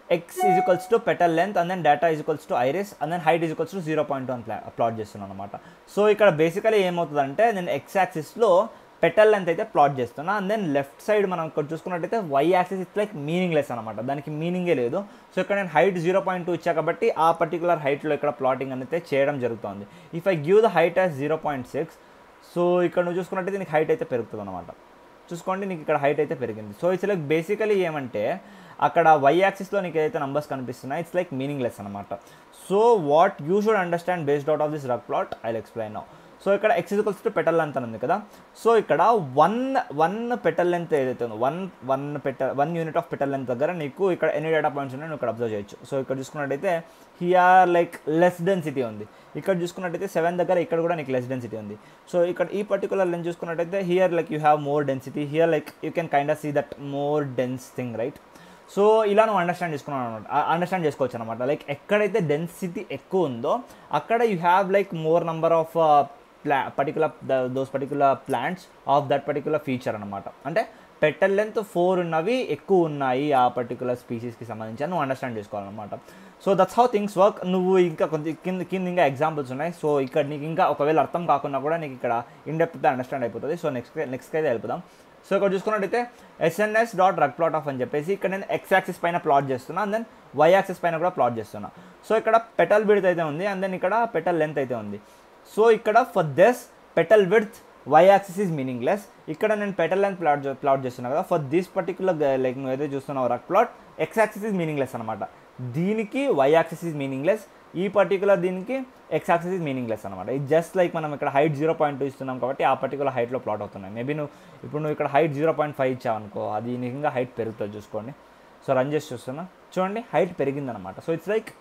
X is equals to petal length and then data is equals to iris and then height is equals to zero point one ప్లా ప్లాట్ చేస్తున్నాను అనమాట సో ఇక్కడ బేసికలీ ఏమవుతుందంటే నేను ఎక్స్ యాక్సిస్లో పెటల్ లెంత్ అయితే ప్లాట్ చేస్తున్నా అండ్ దెన్ లెఫ్ట్ సైడ్ మనం ఇక్కడ చూసుకున్నట్టయితే Y axis it's like meaningless అనమాట దానికి మీనింగే లేదు సో ఇక్కడ నేను హైట్ జీరో పాయింట్ టూ ఇచ్చా కాబట్టి ఆ పర్టికులర్ హైట్లో ఇక్కడ ప్లాటింగ్ అనేది చేయడం జరుగుతుంది if I give the height as zero point six so ఇక్కడ నువ్వు చూసుకున్నట్టయితే నీకు హైట్ అయితే పెరుగుతుంది అనమాట చూసుకోండి నీకు ఇక్కడ హైట్ అయితే పెరిగింది సో ఇట్స్ లైక్ బేసికలీ ఏమంటే అక్కడ వై యాక్సిస్లో నీకు ఏదైతే నంబర్స్ కనిపిస్తున్నాయి ఇట్స్ లైక్ మీనింగ్లెస్ అనమాట so what you should understand based out of this rug plot I explain now so ఇక్కడ X equals to petal length అని ఉంది కదా సో ఇక్కడ వన్ వన్ పెటల్ లెంత్ ఏదైతే ఉందో one one petal one unit of petal length దగ్గర నీకు ఇక్కడ ఎన్ని డేటా పాయింట్స్ ఉన్నాయో నువ్వు ఇక్కడ అబ్జర్వ్ చేయొచ్చు సో ఇక్కడ చూసుకున్నట్టయితే హియర్ లైక్ లెస్ డెన్సిటీ ఉంది ఇక్కడ చూసుకున్నట్టయితే సెవెన్ దగ్గర ఇక్కడ కూడా నీకు లెస్ డెన్సిటీ ఉంది సో ఇక్కడ ఈ పర్టికులర్ లెన్స్ చూసుకున్నట్టయితే here like you have more density here like you can kind of see that more dense thing right so ఇలా నువ్వు అండర్స్టాండ్ చేసుకున్నావు అనమాట అండర్స్టాండ్ చేసుకోవచ్చు అనమాట లైక్ ఎక్కడైతే డెన్సిటీ ఎక్కువ ఉందో అక్కడ you have like more number of ప్లా particular those particular plants of that particular feature అనమాట అంటే పెటల్ లెంత్ ఫోర్ ఉన్నవి ఎక్కువ ఉన్నాయి ఆ పర్టికులర్ స్పీసీస్కి సంబంధించి అని నువ్వు అండర్స్టాండ్ చేసుకోవాలన్నమాట so that's how things work నువ్వు ఇంకా కొంత కింద కింద ఇంకా ఎగ్జాంపుల్స్ ఉన్నాయి సో ఇక్కడ నీకు ఇంకా ఒకవేళ అర్థం కాకుండా కూడా నీకు ఇక్కడ ఇండెప్త్ అండర్స్టాండ్ అయిపోతుంది సో నెక్స్ట్ నెక్స్ట్ అయితే వెళ్ళిపోదాం సో ఇక్కడ చూసుకున్నట్టయితే SNS dot rug plot of అని చెప్పేసి ఇక్కడ నేను ఎక్స్ యాక్సిస్ పైన ప్లాట్ చేస్తున్నా అండ్ దెన్ వై యాక్సిస్ పైన కూడా ప్లాట్ చేస్తున్నా సో ఇక్కడ పెటల్ విడ్త్ అయితే ఉంది అండ్ దెన్ ఇక్కడ పెటల్ లెంత్ అయితే ఉంది సో ఇక్కడ for this petal width Y axis is meaningless ఇక్కడ నేను పెటల్ లెంత్ ప్లాట్ ప్లాట్ చేస్తున్నా కదా ఫర్ దిస్ పర్టికులర్ లైక్ నువ్వు ఏదైతే చూస్తున్నావు rug plot X axis is meaningless అనమాట దీనికి వై యాక్సిస్ ఈజ్ మీనింగ్లెస్ ఈ పర్టికులర్ దీనికి ఎక్స్ యాక్సిస్ ఈజ్ మీనింగ్లెస్ అనమాట ఇది జస్ట్ లైక్ మనం ఇక్కడ హైట్ జీరో పాయింట్ టూ ఇస్తున్నాం కాబట్టి ఆ పర్టికులర్ హైట్లో ప్లాట్ అవుతున్నాయి మేబీ నువ్వు ఇప్పుడు నువ్వు ఇక్కడ హైట్ జీరో పాయింట్ ఫైవ్ ఇచ్చావు అనుకో అది నీకు ఇంకా హైట్ పెరుగుతుంది చూసుకోండి సో రన్ చేసి చూస్తున్నా చూడండి హైట్ పెరిగిందనమాట so it's like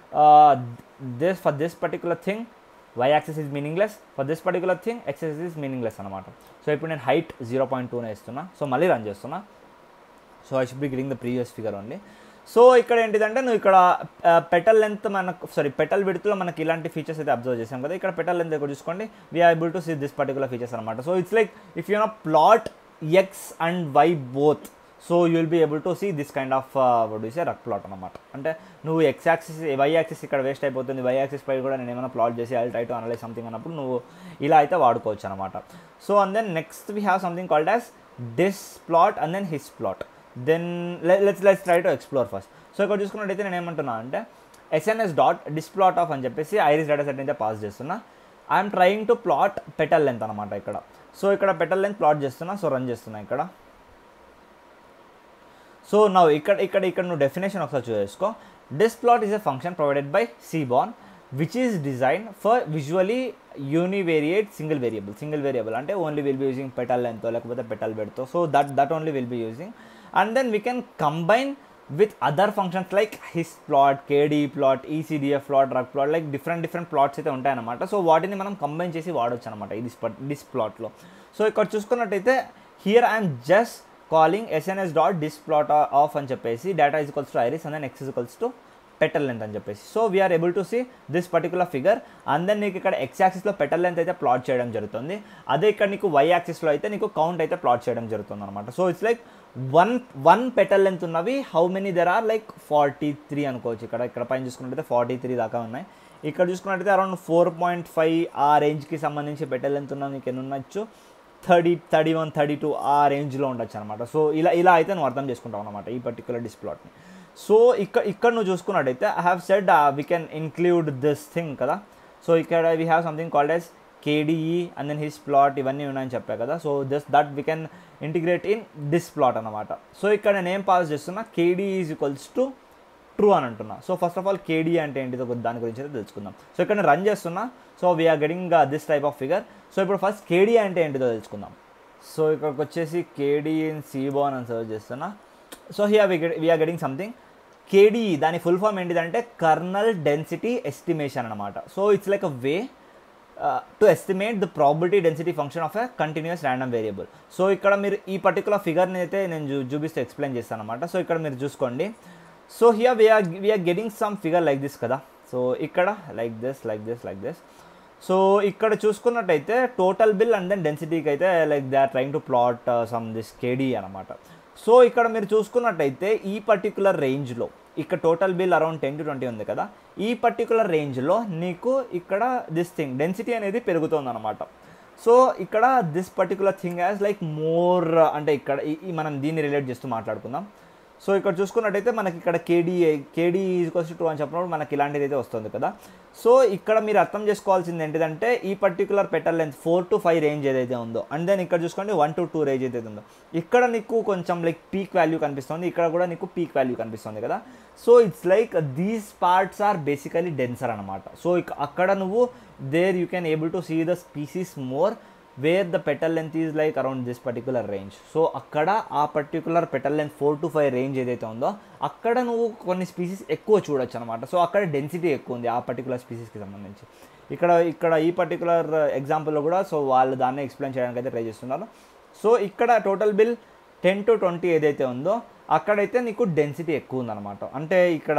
this for this particular thing y axis is meaningless for this particular thing axis is meaningless అనమాట సో ఇప్పుడు నేను హైట్ జీరో పాయింట్ టూనే ఇస్తున్నా సో మళ్ళీ రన్ చేస్తున్నా so I should be getting the previous figure only so ఇక్కడ ఏంటిదంటే నువ్వు ఇక్కడ పెటల్ లెంత్ మనకు సారీ పెటల్ విడుతులో మనకి ఇలాంటి ఫీచర్స్ అయితే అబ్జర్వ్ చేసాం కదా ఇక్కడ పెటల్ లెంత్ ఇక్కడ చూసుకోండి we're able to see this particular features అనమాట so it's like if you know plot x and y both so you will be able to see this kind of what say rug plot అనమాట అంటే నువ్వు ఎక్స్ యాక్సిస్ వై యాక్సిస్ ఇక్కడ వేస్ట్ అయిపోతుంది వై యాక్సిస్ పై కూడా నేను ఏమైనా ప్లాట్ చేసి I try to analyze something అన్నప్పుడు నువ్వు ఇలా అయితే వాడుకోవచ్చు అనమాట so and then next we have something called as dis plot and then his histplot then let's let's try to explore first so ఇక్కడ చూసుకున్నట్టయితే నేను ఏమంటున్నా అంటే ఎస్ఎన్ఎస్ డాట్ డిస్ప్లాట్ ఆఫ్ అని చెప్పేసి ఐరిస్ డేటా సెట్ అయితే పాస్ చేస్తున్నా I'm trying to plot petal length అనమాట ఇక్కడ సో ఇక్కడ పెటల్ లెంత్ ప్లాట్ చేస్తున్నా సో రన్ చేస్తున్నా ఇక్కడ సో నా ఇక్కడ ఇక్కడ ఇక్కడ నువ్వు డెఫినేషన్ ఒకసారి చూసుకో displot is a function provided by seaborn which is design for visually univariate single variable single variable అంటే only will be using petal లెంత్తో లేకపోతే పెటల్ బెడ్తో so that that only will be using and then we can combine with other functions like histplot KD plot ECDF plot rug plot like different different plots అయితే ఉంటాయన్నమాట సో వాటిని మనం కంబైన్ చేసి వాడవచ్చు అనమాట ఈ డిస్ డిస్ ప్లాట్లో సో ఇక్కడ చూసుకున్నట్టయితే here I'm just calling SNS dot displot of అని చెప్పేసి data is equals to iris and then x equals to petal length అని చెప్పేసి so we're able to see this particular figure and then నీకు ఇక్కడ ఎక్స్ యాక్సిస్లో పెటల్ లెంత్ అయితే ప్లాట్ చేయడం జరుగుతుంది అదే ఇక్కడ నీకు వై యాక్సిస్లో అయితే నీకు కౌంట్ అయితే ప్లాట్ చేయడం జరుగుతుంది అనమాట so it's like one one petal length ఉన్నవి how many there are like forty three అనుకోవచ్చు ఇక్కడ ఇక్కడ పైన చూసుకున్నట్టయితే ఫార్టీ త్రీ దాకా ఉన్నాయి ఇక్కడ చూసుకున్నట్టయితే అరౌండ్ ఫోర్ పాయింట్ ఫైవ్ ఆ రేంజ్కి సంబంధించి పెటల్ లెంత్ ఉన్నవి నీకు ఎన్ని ఉండొచ్చు thirty thirty one thirty two ఆ రేంజ్లో ఉండొచ్చు అనమాట సో ఇలా ఇలా అయితే నువ్వు అర్థం చేసుకుంటావు అనమాట ఈ పర్టికులర్ డిస్ప్లాట్ని సో ఇక్కడ ఇక్కడ నువ్వు చూసుకున్నట్టయితే I have said we can include this thing కదా సో ఇక్కడ we have something called as KDE and then his histplot ఇవన్నీ ఉన్నాయని చెప్పా కదా so this that we can integrate in this plot అనమాట సో ఇక్కడ నేను ఏం పాస్ చేస్తున్నా KD is equals to true అని అంటున్నా so first of all KD అంటే ఏంటిదో దాని గురించి అయితే తెలుసుకుందాం సో ఇక్కడ నేను రన్ చేస్తున్నా so we're getting this type of figure so ఇప్పుడు ఫస్ట్ కేడీ అంటే ఏంటిదో తెలుసుకుందాం సో ఇక్కడికి వచ్చేసి కేడీ ఇన్ సీబోన్ అని సర్చ్ చేస్తున్నా so here we we're getting something KD దాని ఫుల్ ఫామ్ ఏంటిదంటే కర్నల్ డెన్సిటీ ఎస్టిమేషన్ అనమాట so it's like a way to estimate the probability density function of a continuous random variable so ఇక్కడ మీరు ఈ పర్టికులర్ ఫిగర్ని అయితే నేను చూ చూపిస్తే ఎక్స్ప్లెయిన్ చేస్తాను అనమాట సో ఇక్కడ మీరు చూసుకోండి so here we're we're getting some figure like this కదా సో ఇక్కడ like this like this like this so ఇక్కడ చూసుకున్నట్టయితే టోటల్ బిల్ అండ్ దెన్ డెన్సిటీకి అయితే like they are trying to plot some this KD అనమాట సో ఇక్కడ మీరు చూసుకున్నట్టయితే ఈ పర్టికులర్ రేంజ్లో ఇక్కడ total bill around ten to twenty ఉంది కదా ఈ పర్టికులర్ రేంజ్లో నీకు ఇక్కడ దిస్ థింగ్ డెన్సిటీ అనేది పెరుగుతుంది అనమాట సో ఇక్కడ this particular thing as like more అంటే ఇక్కడ ఈ- ఈ మనం దీన్ని రిలేట్ చేస్తూ మాట్లాడుకుందాం సో ఇక్కడ చూసుకున్నట్టయితే మనకి ఇక్కడ కేడీ కేడీ ఈజ్వల్స్ టూ అని చెప్పినప్పుడు మనకి ఇలాంటిది అయితే వస్తుంది కదా సో ఇక్కడ మీరు అర్థం చేసుకోవాల్సింది ఏంటిదంటే ఈ particular petal length four to five range ఏదైతే ఉందో అండ్ దెన్ ఇక్కడ చూసుకోండి వన్ టు టూ రేంజ్ ఏదైతే ఉందో ఇక్కడ నీకు కొంచెం లైక్ పీక్ వాల్యూ కనిపిస్తుంది ఇక్కడ కూడా నీకు పీక్ వాల్యూ కనిపిస్తుంది కదా so it's like these parts are basically denser అనమాట సో అక్కడ నువ్వు there you can able to see the species more where the petal length is like around this particular range so అక్కడ ఆ particular petal length four to five range ఏదైతే ఉందో అక్కడ నువ్వు కొన్ని స్పీసీస్ ఎక్కువ చూడొచ్చు అనమాట సో అక్కడ డెన్సిటీ ఎక్కువ ఉంది ఆ పర్టికులర్ స్పీసీస్కి సంబంధించి ఇక్కడ ఇక్కడ ఈ పర్టికులర్ ఎగ్జాంపుల్లో కూడా సో వాళ్ళు దాన్ని ఎక్స్ప్లెయిన్ చేయడానికి అయితే ట్రై చేస్తున్నారు సో ఇక్కడ total bill ten to twenty ఏదైతే ఉందో అక్కడైతే నీకు డెన్సిటీ ఎక్కువ ఉందన్నమాట అంటే ఇక్కడ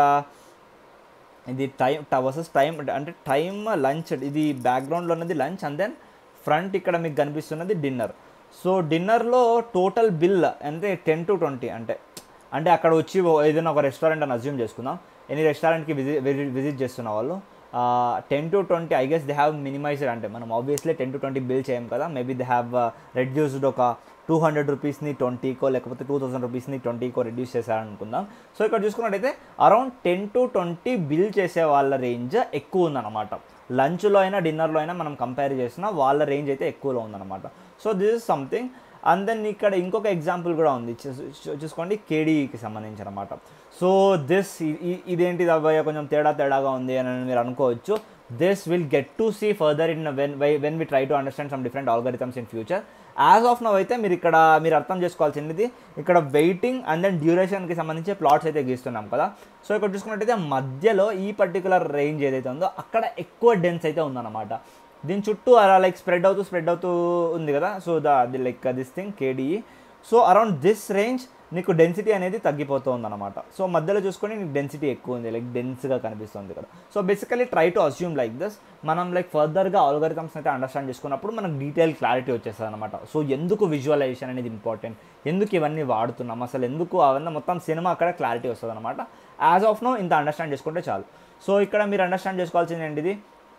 ఇది టైం వర్సెస్ టైం అంటే టైం లంచ్ ఇది బ్యాక్గ్రౌండ్లో ఉన్నది లంచ్ అండ్ దెన్ ఫ్రంట్ ఇక్కడ మీకు కనిపిస్తున్నది డిన్నర్ సో డిన్నర్లో టోటల్ బిల్ అంటే టెన్ టు ట్వంటీ అంటే అంటే అక్కడ వచ్చి ఓ- ఏదైనా ఒక రెస్టారెంట్ అని అజ్యూమ్ చేసుకుందాం ఎనీ రెస్టారెంట్కి విజిట్ విజిట్ చేస్తున్న వాళ్ళు ten to twenty I guess they have minimized అంటే మనం obviously ten to twenty bill చేయం కదా మేబీ దే హ్యావ్ రెడ్యూస్డ్ ఒక టూ హండ్రెడ్ రూపీస్ని ట్వంటీకో లేకపోతే టూ థౌసండ్ రూపీస్ని ట్వంటీకో రెడ్యూస్ చేశారనుకుందాం సో ఇక్కడ చూసుకున్నట్టయితే around ten to twenty bill చేసే వాళ్ళ రేంజ్ ఎక్కువ ఉందన్నమాట లంచ్లో అయినా డిన్నర్లో అయినా మనం కంపేర్ చేసినా వాళ్ళ రేంజ్ అయితే ఎక్కువలో ఉందన్నమాట so this is something and then ఇక్కడ ఇంకొక ఎగ్జాంపుల్ కూడా ఉంది చూ- చూ- చూసుకోండి కేడీకి సంబంధించి అనమాట సో దిస్ ఇదేంటి అబ్బాయి కొంచెం తేడా తేడాగా ఉంది అని మీరు అనుకోవచ్చు this will get to see further in when when we try to understand some different algorithms in future as of now అయితే మీరు ఇక్కడ మీరు అర్థం చేసుకోవాల్సింది ఇక్కడ వెయిటింగ్ అండ్ దెన్ డ్యూరేషన్కి సంబంధించి ప్లాట్స్ అయితే గీస్తున్నాం కదా సో ఇక్కడ చూసుకున్నట్టయితే మధ్యలో ఈ పర్టికులర్ రేంజ్ ఏదైతే ఉందో అక్కడ ఎక్కువ డెన్స్ అయితే ఉందన్నమాట దీని చుట్టూ అలా లైక్ స్ప్రెడ్ అవుతూ స్ప్రెడ్ అవుతూ ఉంది కదా so the like this thing KDE so around this range నీకు డెన్సిటీ అనేది తగ్గిపోతూ ఉందన్నమాట సో మధ్యలో చూసుకొని నీకు డెన్సిటీ ఎక్కువ ఉంది లైక్ డెన్స్గా కనిపిస్తుంది కదా so basically try to assume like this మనం లైక్ ఫర్దర్గా ఆల్గరిథమ్స్ అయితే అండర్స్టాండ్ చేసుకున్నప్పుడు మనకు డీటెయిల్ క్లారిటీ వచ్చేస్తుంది అనమాట సో ఎందుకు విజువలైజేషన్ అనేది ఇంపార్టెంట్ ఎందుకు ఇవన్నీ వాడుతున్నాం అసలు ఎందుకు అవన్నీ మొత్తం సినిమా అక్కడ క్లారిటీ వస్తుంది అనమాట యాజ్ ఆఫ్ నో ఇంత అండర్స్టాండ్ చేసుకుంటే చాలు సో ఇక్కడ మీరు అండర్స్టాండ్ చేసుకోవాల్సింది ఏంటిది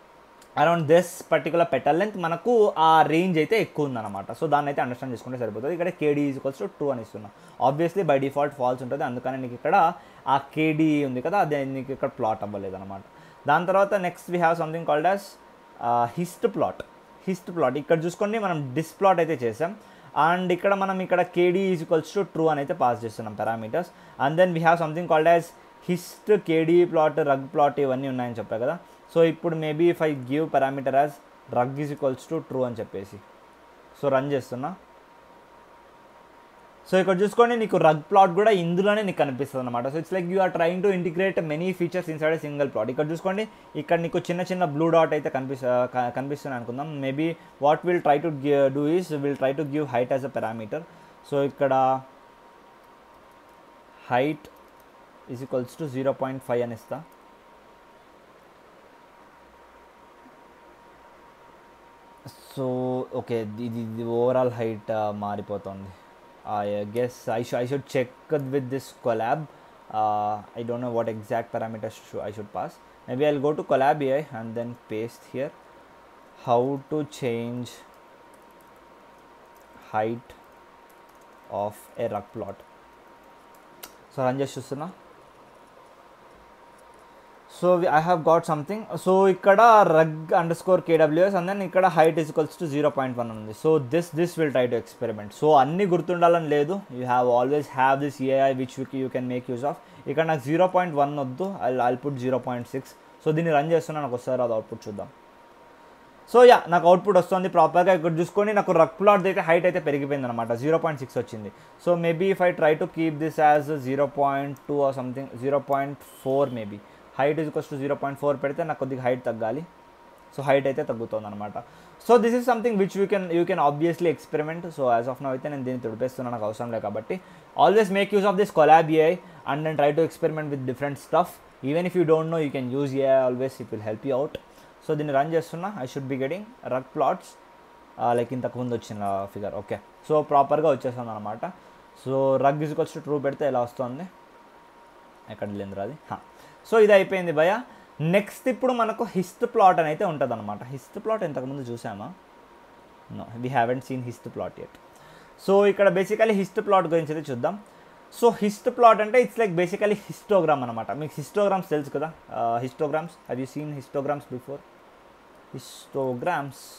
around this particular petal length మనకు ఆ రేంజ్ అయితే ఎక్కువ ఉందన్నమాట సో దాన్ని అయితే అండర్స్టాండ్ చేసుకుంటే సరిపోతుంది ఇక్కడ కేడీ ఈజ్వల్స్ టు టూ అని ఇస్తున్నా ఆబ్వియస్లీ బై డిఫాల్ట్ ఫాల్స్ ఉంటుంది అందుకని నీకు ఇక్కడ ఆ కేడీ ఉంది కదా అది నీకు ఇక్కడ ప్లాట్ అవ్వలేదు అనమాట దాని తర్వాత next we have something called as histplot histplot ఇక్కడ చూసుకోండి మనం డిస్ ప్లాట్ అయితే చేసాం అండ్ ఇక్కడ మనం ఇక్కడ కేడీ ఈజ్వల్స్ టు ట్రూ అని అయితే పాస్ చేస్తున్నాం parameters and then we have something called as hist KD plot rug plot ఇవన్నీ ఉన్నాయని చెప్పా కదా సో ఇప్పుడు maybe if I give parameter as rug is equals to true అని చెప్పేసి సో రన్ చేస్తున్నా సో ఇక్కడ చూసుకోండి నీకు రగ్ ప్లాట్ కూడా ఇందులోనే నీకు కనిపిస్తుంది అనమాట so it's like you are trying to integrate many features inside single plot ఇక్కడ చూసుకోండి ఇక్కడ నీకు చిన్న చిన్న బ్లూ డాట్ అయితే కనిపిస్త కనిపిస్తుంది అనుకుందాం maybe what will try to do is will try to give height as a parameter so ఇక్కడ height is equals to zero point five అని ఇస్తా సో ఓకే ఇది ఇది ఓవరాల్ హైట్ మారిపోతుంది I guess I should I should check with this Colab I don't know what exact parameters I should pass maybe I'll go to Colab AI and then paste here how to change height of a rug plot so run చేసి చూస్తున్నా so I have got something so ఇక్కడ rug underscore KWS and then ఇక్కడ height equals to zero point one ఉంది so this this will try to experiment so అన్ని గుర్తుండాలని లేదు you have always have this AI which you can make use of ఇక్కడ నాకు జీరో పాయింట్ వన్ వద్దు I I'll put zero point six so దీన్ని రన్ చేస్తున్నా నాకు వస్తారు అది అవుట్పుట్ చూద్దాం సో యా నాకు అవుట్పుట్ వస్తుంది ప్రాపర్గా ఇక్కడ చూసుకొని నాకు రక్ ప్లాట్ అయితే హైట్ అయితే పెరిగిపోయింది అనమాట జీరో పాయింట్ సిక్స్ వచ్చింది so maybe if I try to keep this as zero point two or something zero point four maybe height is to zero point four పెడితే నాకు కొద్దిగా హైట్ తగ్గాలి సో హైట్ అయితే తగ్గుతుంది అనమాట so this is something which you can you can obviously experiment so as of now అయితే నేను దీన్ని తుడిపేస్తున్నా నాకు అవసరం లేదు కాబట్టి always make use of this Colab AI and then try to experiment with different stuff even if you don't know you can use AI always it will help you out so దీన్ని రన్ చేస్తున్నా I should be getting rug plots like ఇంతకు ముందు వచ్చిన ఫిగర్ ఓకే సో ప్రాపర్గా వచ్చేస్తుంది అనమాట సో రగ్ ఇస్ వచ్చి ట్రూ పెడితే ఎలా వస్తుంది ఎక్కడ వెళ్ళింది అది సో ఇది అయిపోయింది భయ నెక్స్ట్ ఇప్పుడు మనకు హిస్ట్ ప్లాట్ అని అయితే ఉంటుంది అనమాట హిస్ట్ ప్లాట్ ఇంతకుముందు చూసామా no we haven't seen histplot at so ఇక్కడ బేసికలీ హిస్ట్ ప్లాట్ గురించి అయితే చూద్దాం సో హిస్ట్ ప్లాట్ అంటే ఇట్స్ లైక్ బేసికలీ హిస్టోగ్రామ్ అనమాట మీకు హిస్టోగ్రామ్స్ తెలుసు కదా histograms have you seen histograms before histograms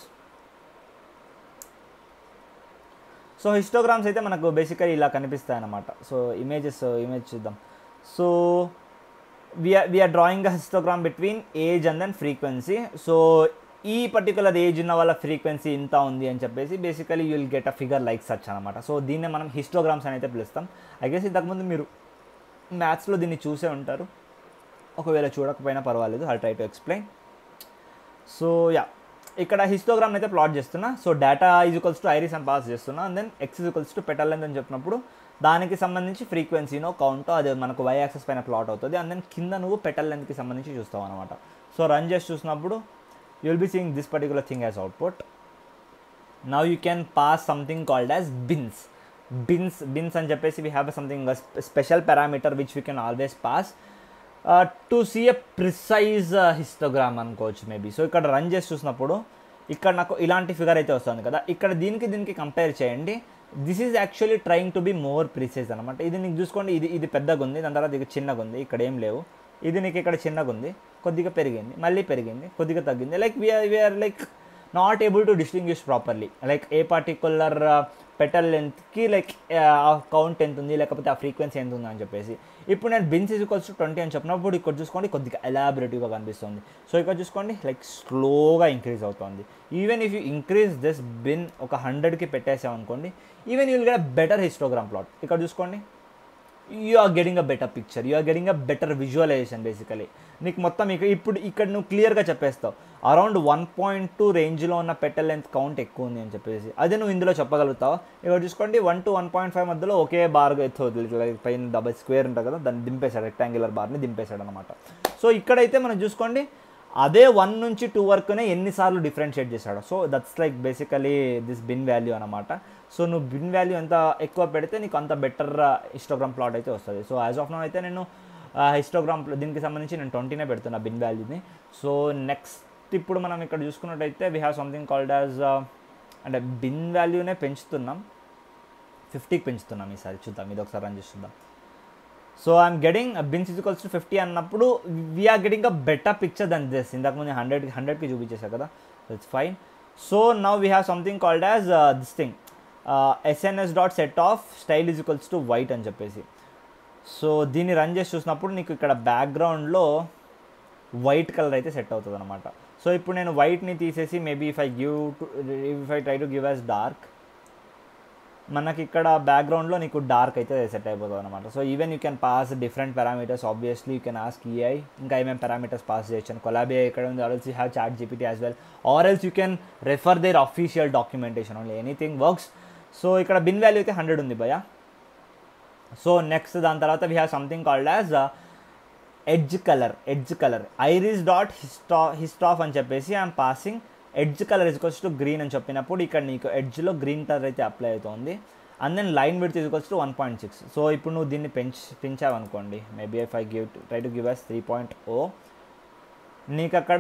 so histograms అయితే మనకు బేసికలీ ఇలా కనిపిస్తాయి అన్నమాట సో ఇమేజెస్ ఇమేజ్ చూద్దాం so we're we're drawing a histogram between age and then frequency so ఈ పర్టికులర్ ఏజ్ ఉన్న వాళ్ళ ఫ్రీక్వెన్సీ ఇంత ఉంది అని చెప్పేసి basically you'll get a figure like such అనమాట సో దీన్నే మనం హిస్టోగ్రామ్స్ అని అయితే పిలుస్తాం ఐ గెస్ ఇంతకుముందు మీరు మ్యాథ్స్లో దీన్ని చూసే ఉంటారు ఒకవేళ చూడకపోయినా పర్వాలేదు I try to explain so yeah ఇక్కడ హిస్టోగ్రామ్ అయితే ప్లాట్ చేస్తున్నా so data is equals to iris అని పాస్ చేస్తున్నా and then X is equals to petal length అని చెప్పినప్పుడు దానికి సంబంధించి ఫ్రీక్వెన్సీనో కౌంటో అది మనకు వై యాక్సెస్ పైన ప్లాట్ అవుతుంది అండ్ దెన్ కింద నువ్వు పెటల్ లెంత్కి సంబంధించి చూస్తావు అనమాట సో రన్ చేసి చూసినప్పుడు you will be seeing this particular thing as output now you can pass something called as bins bins bins అని చెప్పేసి we have something special parameter which we can always pass to see a precise histogram అనుకోవచ్చు మేబీ సో ఇక్కడ రన్ చేసి చూసినప్పుడు ఇక్కడ నాకు ఇలాంటి ఫిగర్ అయితే వస్తుంది కదా ఇక్కడ దీనికి దీనికి కంపేర్ చేయండి this is actually trying to be more precise అనమాట ఇది నీకు చూసుకోండి ఇది ఇది పెద్దగా ఉంది దాని తర్వాత ఇది చిన్నగా ఉంది ఇక్కడ ఏం లేవు ఇది నీకు ఇక్కడ చిన్నగా ఉంది కొద్దిగా పెరిగింది మళ్ళీ పెరిగింది కొద్దిగా తగ్గింది like we're we're like not able to distinguish properly like a particular petal లెంత్కి లైక్ ఆ కౌంట్ ఎంత ఉంది లేకపోతే ఆ ఫ్రీక్వెన్సీ ఎంత ఉంది అని చెప్పేసి ఇప్పుడు నేను bins is equals to twenty అని చెప్పినప్పుడు ఇక్కడ చూసుకోండి కొద్దిగా ఎలాబరేటివ్గా కనిపిస్తుంది సో ఇక్కడ చూసుకోండి లైక్ స్లోగా ఇంక్రీజ్ అవుతుంది even if you increase this bin ఒక హండ్రెడ్కి పెట్టేసాం అనుకోండి even you will get better histogram plot ఇక్కడ చూసుకోండి you are getting a better picture you are getting a better visualisation basically నీకు మొత్తం ఇక ఇప్పుడు ఇక్కడ నువ్వు క్లియర్గా చెప్పేస్తావు అరౌండ్ వన్ పాయింట్ టూ రేంజ్లో ఉన్న పెట్టెల్ లెంత్ కౌంట్ ఎక్కువ ఉంది అని చెప్పేసి అదే నువ్వు ఇందులో చెప్పగలుగుతావు ఇక్కడ చూసుకోండి one to one point five మధ్యలో ఒకే బార్గా ఎత్తు పైన డబల్ స్క్వేర్ ఉంటుంది కదా దాన్ని దింపేశాడు రెక్టాంగులర్ బార్ని దింపేశాడు అనమాట సో ఇక్కడైతే మనం చూసుకోండి అదే వన్ నుంచి టూ వరకునే ఎన్నిసార్లు డిఫరెన్షియేట్ చేశాడు so that's like basically this bin value అనమాట సో నువ్వు బిన్ వాల్యూ ఎంత ఎక్కువ పెడితే నీకు అంత బెటర్ హిస్టోగ్రామ్ ప్లాట్ అయితే వస్తుంది సో యాజ్ ఆఫ్ నో అయితే నేను హిస్టోగ్రామ్ దీనికి సంబంధించి నేను ట్వంటీనే పెడుతున్నా బిన్ వాల్యూని సో నెక్స్ట్ ఇప్పుడు మనం ఇక్కడ చూసుకున్నట్టయితే we have something called as అంటే బిన్ వాల్యూనే పెంచుతున్నాం ఫిఫ్టీకి పెంచుతున్నాం ఈసారి చూద్దాం ఇది ఒకసారి రన్ చేసి చూద్దాం so I'm getting bins equals to fifty అన్నప్పుడు we're getting a better picture than this ఇంతకుముందు హండ్రెడ్కి హండ్రెడ్కి చూపించేసా కదా it's fine so now we have something called as this thing SNS dot set of style is equals to white అని చెప్పేసి సో దీన్ని రన్ చేసి చూసినప్పుడు నీకు ఇక్కడ బ్యాక్గ్రౌండ్లో వైట్ కలర్ అయితే సెట్ అవుతుంది అనమాట సో ఇప్పుడు నేను వైట్ని తీసేసి maybe if I give to if I try to give as dark మనకి ఇక్కడ బ్యాక్గ్రౌండ్లో నీకు డార్క్ అయితే సెట్ అయిపోతుంది అనమాట so even you can pass different parameters obviously you can ask AI ఇంకా ఏమేమి పారామీటర్స్ పాస్ చేయొచ్చు కొలాబీ ఇక్కడ ఉంది also you have ChatGPT as well or else you can refer their official documentation only anything works so ఇక్కడ బిన్ వాల్యూ అయితే హండ్రెడ్ ఉంది భయ సో నెక్స్ట్ దాని తర్వాత we have something called as edge colour edge colour iris dot hist హిస్టాఫ్ అని చెప్పేసి I'm passing edge colour is equals to green అని చెప్పినప్పుడు ఇక్కడ నీకు ఎడ్జ్లో గ్రీన్ కలర్ అయితే అప్లై అవుతుంది and then line width is equals to one point six so ఇప్పుడు నువ్వు దీన్ని పెంచ్ పెంచావు అనుకోండి maybe if I give try to give as three point oh నీకు అక్కడ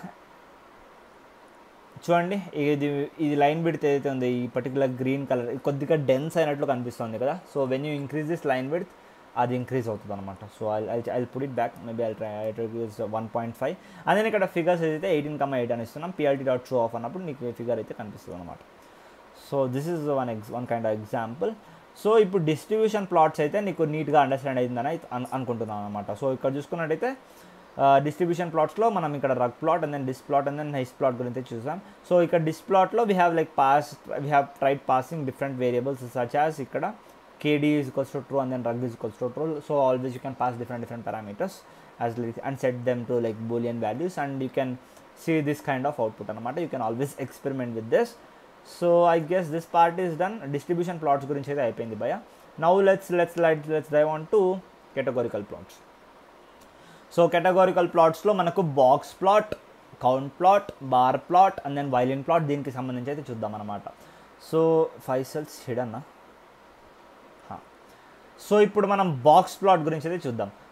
చూడండి ఇది ఇది లైన్ విడ్త్ ఏదైతే ఉంది ఈ పర్టికులర్ గ్రీన్ కలర్ కొద్దిగా డెన్స్ అయినట్లు కనిపిస్తుంది కదా so when you increase this line width అది ఇంక్రీజ్ అవుతుంది అనమాట so I I put it back maybe I try I one point five and నేను ఇక్కడ ఫిగర్స్ అయితే ఎయిటీన్ కమ్ ఎయిట్ అని ఇస్తున్నాం పిఆర్టీ డాట్ షో ఆఫ్ అన్నప్పుడు నీకు ఫిగర్ అయితే కనిపిస్తుంది అనమాట so this is one ex one kind of example so ఇప్పుడు డిస్ట్రిబ్యూషన్ ప్లాట్స్ అయితే నీకు నీట్గా అండర్స్టాండ్ అయిందని అను అనుకుంటున్నాను అనమాట సో ఇక్కడ చూసుకున్నట్టయితే డిస్ట్రిబ్యూషన్ ప్లాట్స్లో మనం ఇక్కడ rug plot and then dis plot and then histplot గురించి చూసాం సో ఇక్కడ డిస్ ప్లాట్లో we have like pass we have tried passing different variables such as ఇక్కడ KD is equals to true and then rug is equals to true. So always you can pass different different parameters as and set them to like boolean values and you can see this kind of output anamata. You can always experiment with this. So I guess this part is done. Distribution plots గురించి అయితే అయిపోయింది భయ now let's let's light let's dive on to categorical plots so categorical ప్లాట్స్లో మనకు box plot count plot bar plot and then violin plot దీనికి సంబంధించి అయితే చూద్దాం అనమాట సో ఫైవ్ సెల్స్ హిడన్నా సో ఇప్పుడు మనం బాక్స్ ప్లాట్ గురించి అయితే చూద్దాం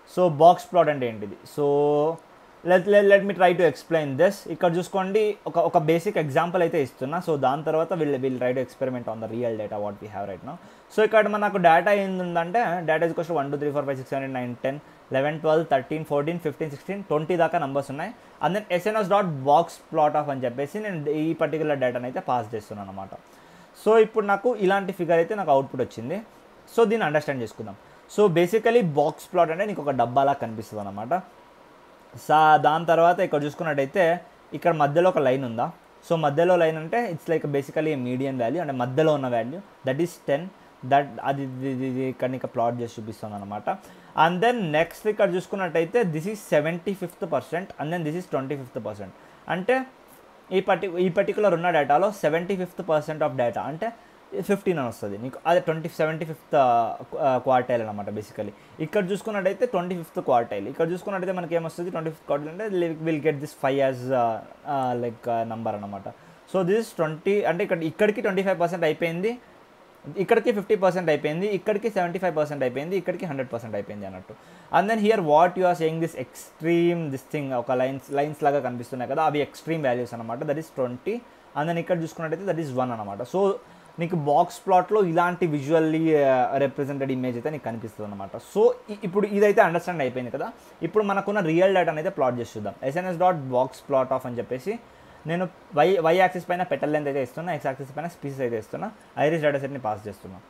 సో బాక్స్ ప్లాట్ అంటే ఏంటిది so let let me try to explain this ఇక్కడ చూసుకోండి ఒక ఒక బేసిక్ ఎగ్జాంపుల్ అయితే ఇస్తున్నా సో దాని తర్వాత will will try to experiment on the real data what we have right no so ఇక్కడ మనకు డేటా ఏంటంటే డేటా ఇస్ కోస్ట్ one two three four five six seven nine ten eleven twelve thirteen fourteen fifteen sixteen twenty దాకా నంబర్స్ ఉన్నాయి and then SNS dot box plot of అని చెప్పేసి నేను ఈ పర్టికులర్ డేటాని అయితే పాస్ చేస్తున్నాను అనమాట సో ఇప్పుడు నాకు ఇలాంటి ఫిగర్ అయితే నాకు అవుట్పుట్ వచ్చింది సో దీన్ని అండర్స్టాండ్ చేసుకుందాం సో బేసికలీ బాక్స్ ప్లాట్ అంటే నీకు ఒక డబ్బాలా కనిపిస్తుంది అనమాట సా దాని తర్వాత ఇక్కడ చూసుకున్నట్టయితే ఇక్కడ మధ్యలో ఒక లైన్ ఉందా సో మధ్యలో లైన్ అంటే it's like basically medium value అంటే మధ్యలో ఉన్న value that is ten that అది ఇది- ఇది- ఇది ఇక్కడ నీకు ప్లాట్ చేసి చూపిస్తుంది అనమాట అండ్ దెన్ నెక్స్ట్ ఇక్కడ చూసుకున్నట్టయితే this is seventy fifth percent and then this is twenty fifth percent అంటే ఈ పర్టి ఈ పర్టికులర్ ఉన్న డేటాలో seventy fifth percent of data అంటే ఫిఫ్టీన్ అని వస్తుంది నీకు అదే ట్వంటీ సెవెంటీ ఫిఫ్త్ క్వార్టైల్ అనమాట బేసికలీ ఇక్కడ చూసుకున్నట్టయితే ట్వంటీ ఫిఫ్త్ క్వార్టైల్ ఇక్కడ చూసుకున్నట్టయితే మనకి ఏమొస్తుంది ట్వంటీ ఫిఫ్త్ క్వార్టైల్ అంటే will get this five as like number అనమాట సో దిస్ ట్వంటీ అంటే ఇక్కడ ఇక్కడికి ట్వంటీ ఫైవ్ పర్సెంట్ అయిపోయింది ఇక్కడికి ఫిఫ్టీ పర్సెంట్ అయిపోయింది ఇక్కడికి సెవెంటీ ఫైవ్ పర్సెంట్ అయిపోయింది ఇక్కడికి హండ్రెడ్ పర్సెంట్ అయిపోయింది అన్నట్టు and then here what you are saying this extreme this thing ఒక లైన్స్ లైన్స్ లాగా కనిపిస్తున్నాయి కదా అవి ఎక్స్ట్రీమ్ వాల్యూస్ అనమాట that is twenty and then ఇక్కడ చూసుకున్నట్టయితే దట్ ఈస్ వన్ అనమాట సో నీకు బాక్స్ ప్లాట్లో ఇలాంటి విజువల్లీ రిప్రజెంటెడ్ ఇమేజ్ అయితే నీకు కనిపిస్తుంది అనమాట సో ఇ- ఇప్పుడు ఇదైతే అండర్స్టాండ్ అయిపోయింది కదా ఇప్పుడు మనకున్న రియల్ డేటా అయితే ప్లాట్ చేసి చూద్దాం SNS dot box plot of అని చెప్పేసి నేను వై వై యాక్సిస్ పైన పెటల్ లెంత్ అయితే ఇస్తున్నా ఎక్స్ యాక్సిస్ పైన స్పీసెస్ అయితే ఇస్తున్నా ఐరిస్ డేటా సెట్ని పాస్ చేస్తున్నా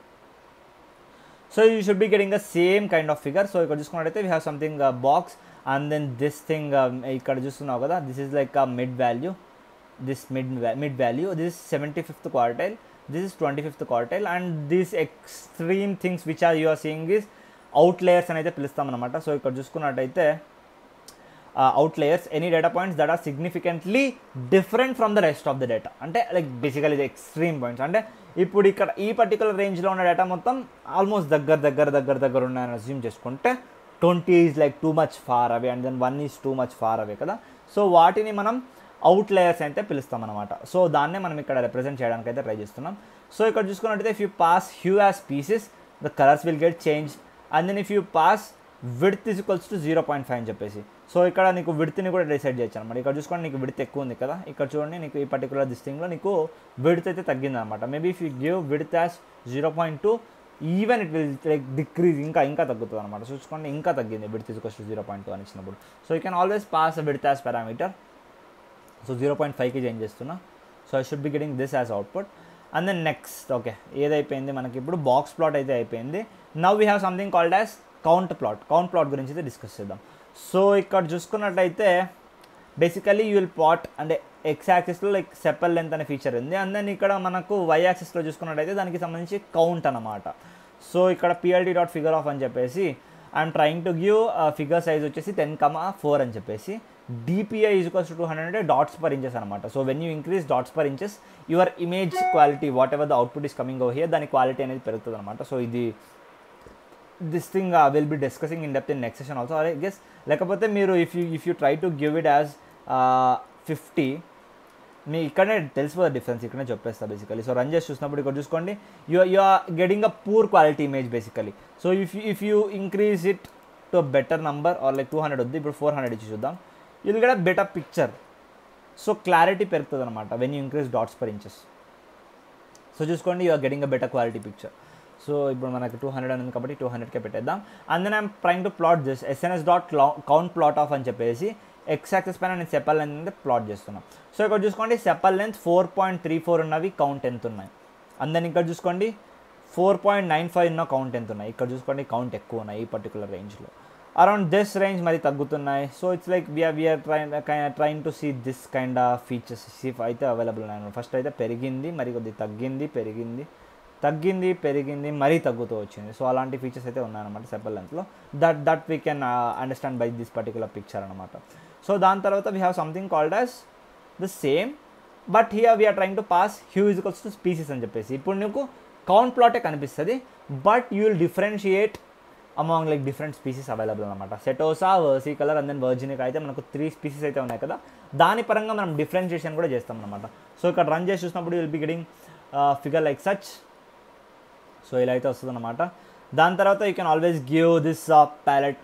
so you should be getting the same kind of figure so ఇక్కడ చూసుకున్నట్టయితే we have something box and then this thing ఇక్కడ చూస్తున్నావు కదా this is like a mid value this mid mid value this seventy fifth quartile this is twenty fifth quartile and these extreme things which are you are seeing is outliers అని అయితే పిలుస్తాం అనమాట సో ఇక్కడ చూసుకున్నట్టయితే outliers any data points that are significantly different from the rest of the data అంటే లైక్ బేసికల్ ఇది ఎక్స్ట్రీమ్ పాయింట్స్ అంటే ఇప్పుడు ఇక్కడ ఈ పర్టికులర్ రేంజ్లో ఉన్న డేటా మొత్తం ఆల్మోస్ట్ దగ్గర దగ్గర దగ్గర దగ్గర ఉన్నాయని అజ్యూమ్ చేసుకుంటే twenty is like too much far away and then one is too much far away కదా సో వాటిని మనం అవుట్ లేయర్స్ అయితే పిలుస్తాం అనమాట సో దాన్నే మనం ఇక్కడ రిప్రజెంట్ చేయడానికి అయితే ట్రై చేస్తున్నాం సో ఇక్కడ చూసుకున్నట్టయితే if you pass hue as species the colours will get change and then if you pass width is equals to zero point five అని చెప్పేసి సో ఇక్కడ నీకు విడ్త్ని కూడా డిసైడ్ చేయొచ్చు అనమాట ఇక్కడ చూసుకోండి నీకు విడ్త్ ఎక్కువ ఉంది కదా ఇక్కడ చూడండి నీకు ఈ పర్టికులర్ దిస్టింగ్లో నీకు విడ్త్ అయితే తగ్గింది అనమాట maybe if you give width as zero point two even it will like decrease ఇంకా ఇంకా తగ్గుతుంది అనమాట చూసుకోండి ఇంకా తగ్గింది width is to zero point two అని ఇచ్చినప్పుడు so you can always pass width as parameter so zero point ఫైవ్కి చేంజ్ చేస్తున్నా so I should be getting this as output and then next okay ఏదైపోయింది మనకి ఇప్పుడు బాక్స్ ప్లాట్ అయితే అయిపోయింది now we have something called as count plot count plot గురించి అయితే డిస్కస్ చేద్దాం సో ఇక్కడ చూసుకున్నట్టయితే బేసికలీ యూ విల్ ప్లాట్ అంటే ఎక్స్ యాక్సిస్లో లైక్ సెపల్ లెంత్ అనే ఫీచర్ ఉంది అండ్ దెన్ ఇక్కడ మనకు వై యాక్సిస్లో చూసుకున్నట్టయితే దానికి సంబంధించి కౌంట్ అనమాట సో ఇక్కడ పిఎల్టీ డాట్ ఫిగర్ ఆఫ్ అని చెప్పేసి I'm trying to give figure size వచ్చేసి టెన్ కమా ఫోర్ అని చెప్పేసి DPI is equals to two hundred అంటే డాట్స్ పర్ ఇంచెస్ అనమాట so when you increase dots per inches your image quality whatever the output is coming oh here దాని క్వాలిటీ అనేది పెరుగుతుంది అనమాట సో ఇది this thing will be discussing in depth in next session also I guess లేకపోతే మీరు if you if you try to give it as fifty మీ ఇక్కడనే తెలిసిపోతుంది డిఫరెన్స్ ఇక్కడనే చెప్పేస్తా బేసికలీ సో రన్ చేసి చూసినప్పుడు ఇక్కడ చూసుకోండి you you are getting a poor quality image basically so if if you increase it to better number or like two hundred వద్దు ఇప్పుడు ఫోర్ హండ్రెడ్ ఇచ్చి చూద్దాం you'll get a better picture so clarity పెరుగుతుంది అనమాట when you increase dots per inches so చూసుకోండి you are getting a better quality picture so ఇప్పుడు మనకి టూ హండ్రెడ్ అని ఉంది కాబట్టి టూ హండ్రెడ్కే పెట్టేద్దాం and then I'm trying to plot this SNS dot count plot of అని చెప్పేసి ఎక్స్ యాక్సెస్ పైన నేను సెపల్ లెంత్ అంటే ప్లాట్ చేస్తున్నాం సో ఇక్కడ చూసుకోండి sepal length four point three four ఉన్నవి కౌంట్ ఎంత ఉన్నాయి అండ్ దెన్ ఇక్కడ చూసుకోండి ఫోర్ పాయింట్ నైన్ ఫైవ్ ఉన్న కౌంట్ ఎంత ఉన్నాయి ఇక్కడ చూసుకోండి కౌంట్ ఎక్కువ ఉన్నాయి ఈ పర్టికులర్ రేంజ్లో అరౌండ్ దిస్ రేంజ్ మరి తగ్గుతున్నాయి so it's like we're we're trying trying to see this kind of features సిఫ్ అయితే అవైలబుల్ ఉన్నాయి ఫస్ట్ అయితే పెరిగింది మరి కొద్ది తగ్గింది పెరిగింది తగ్గింది పెరిగింది మరీ తగ్గుతూ వచ్చింది సో అలాంటి ఫీచర్స్ అయితే ఉన్నాయన్నమాట సెపల్ లెంత్లో that that we can understand by this particular picture అనమాట సో దాని తర్వాత we have something called as the same but here we're trying to pass hue is equals to species అని చెప్పేసి ఇప్పుడు నీకు కౌంట్ ప్లాటే కనిపిస్తుంది but you will differentiate among like different species available అనమాట setosa versicolor and then virginica అయితే మనకు త్రీ స్పీసీస్ అయితే ఉన్నాయి కదా దాని పరంగా మనం డిఫరెన్షియేషన్ కూడా చేస్తాం అనమాట సో ఇక్కడ రన్ చేసి చూసినప్పుడు will be getting figure like such so ఇలా అయితే వస్తుంది అనమాట దాని తర్వాత you can always give this palette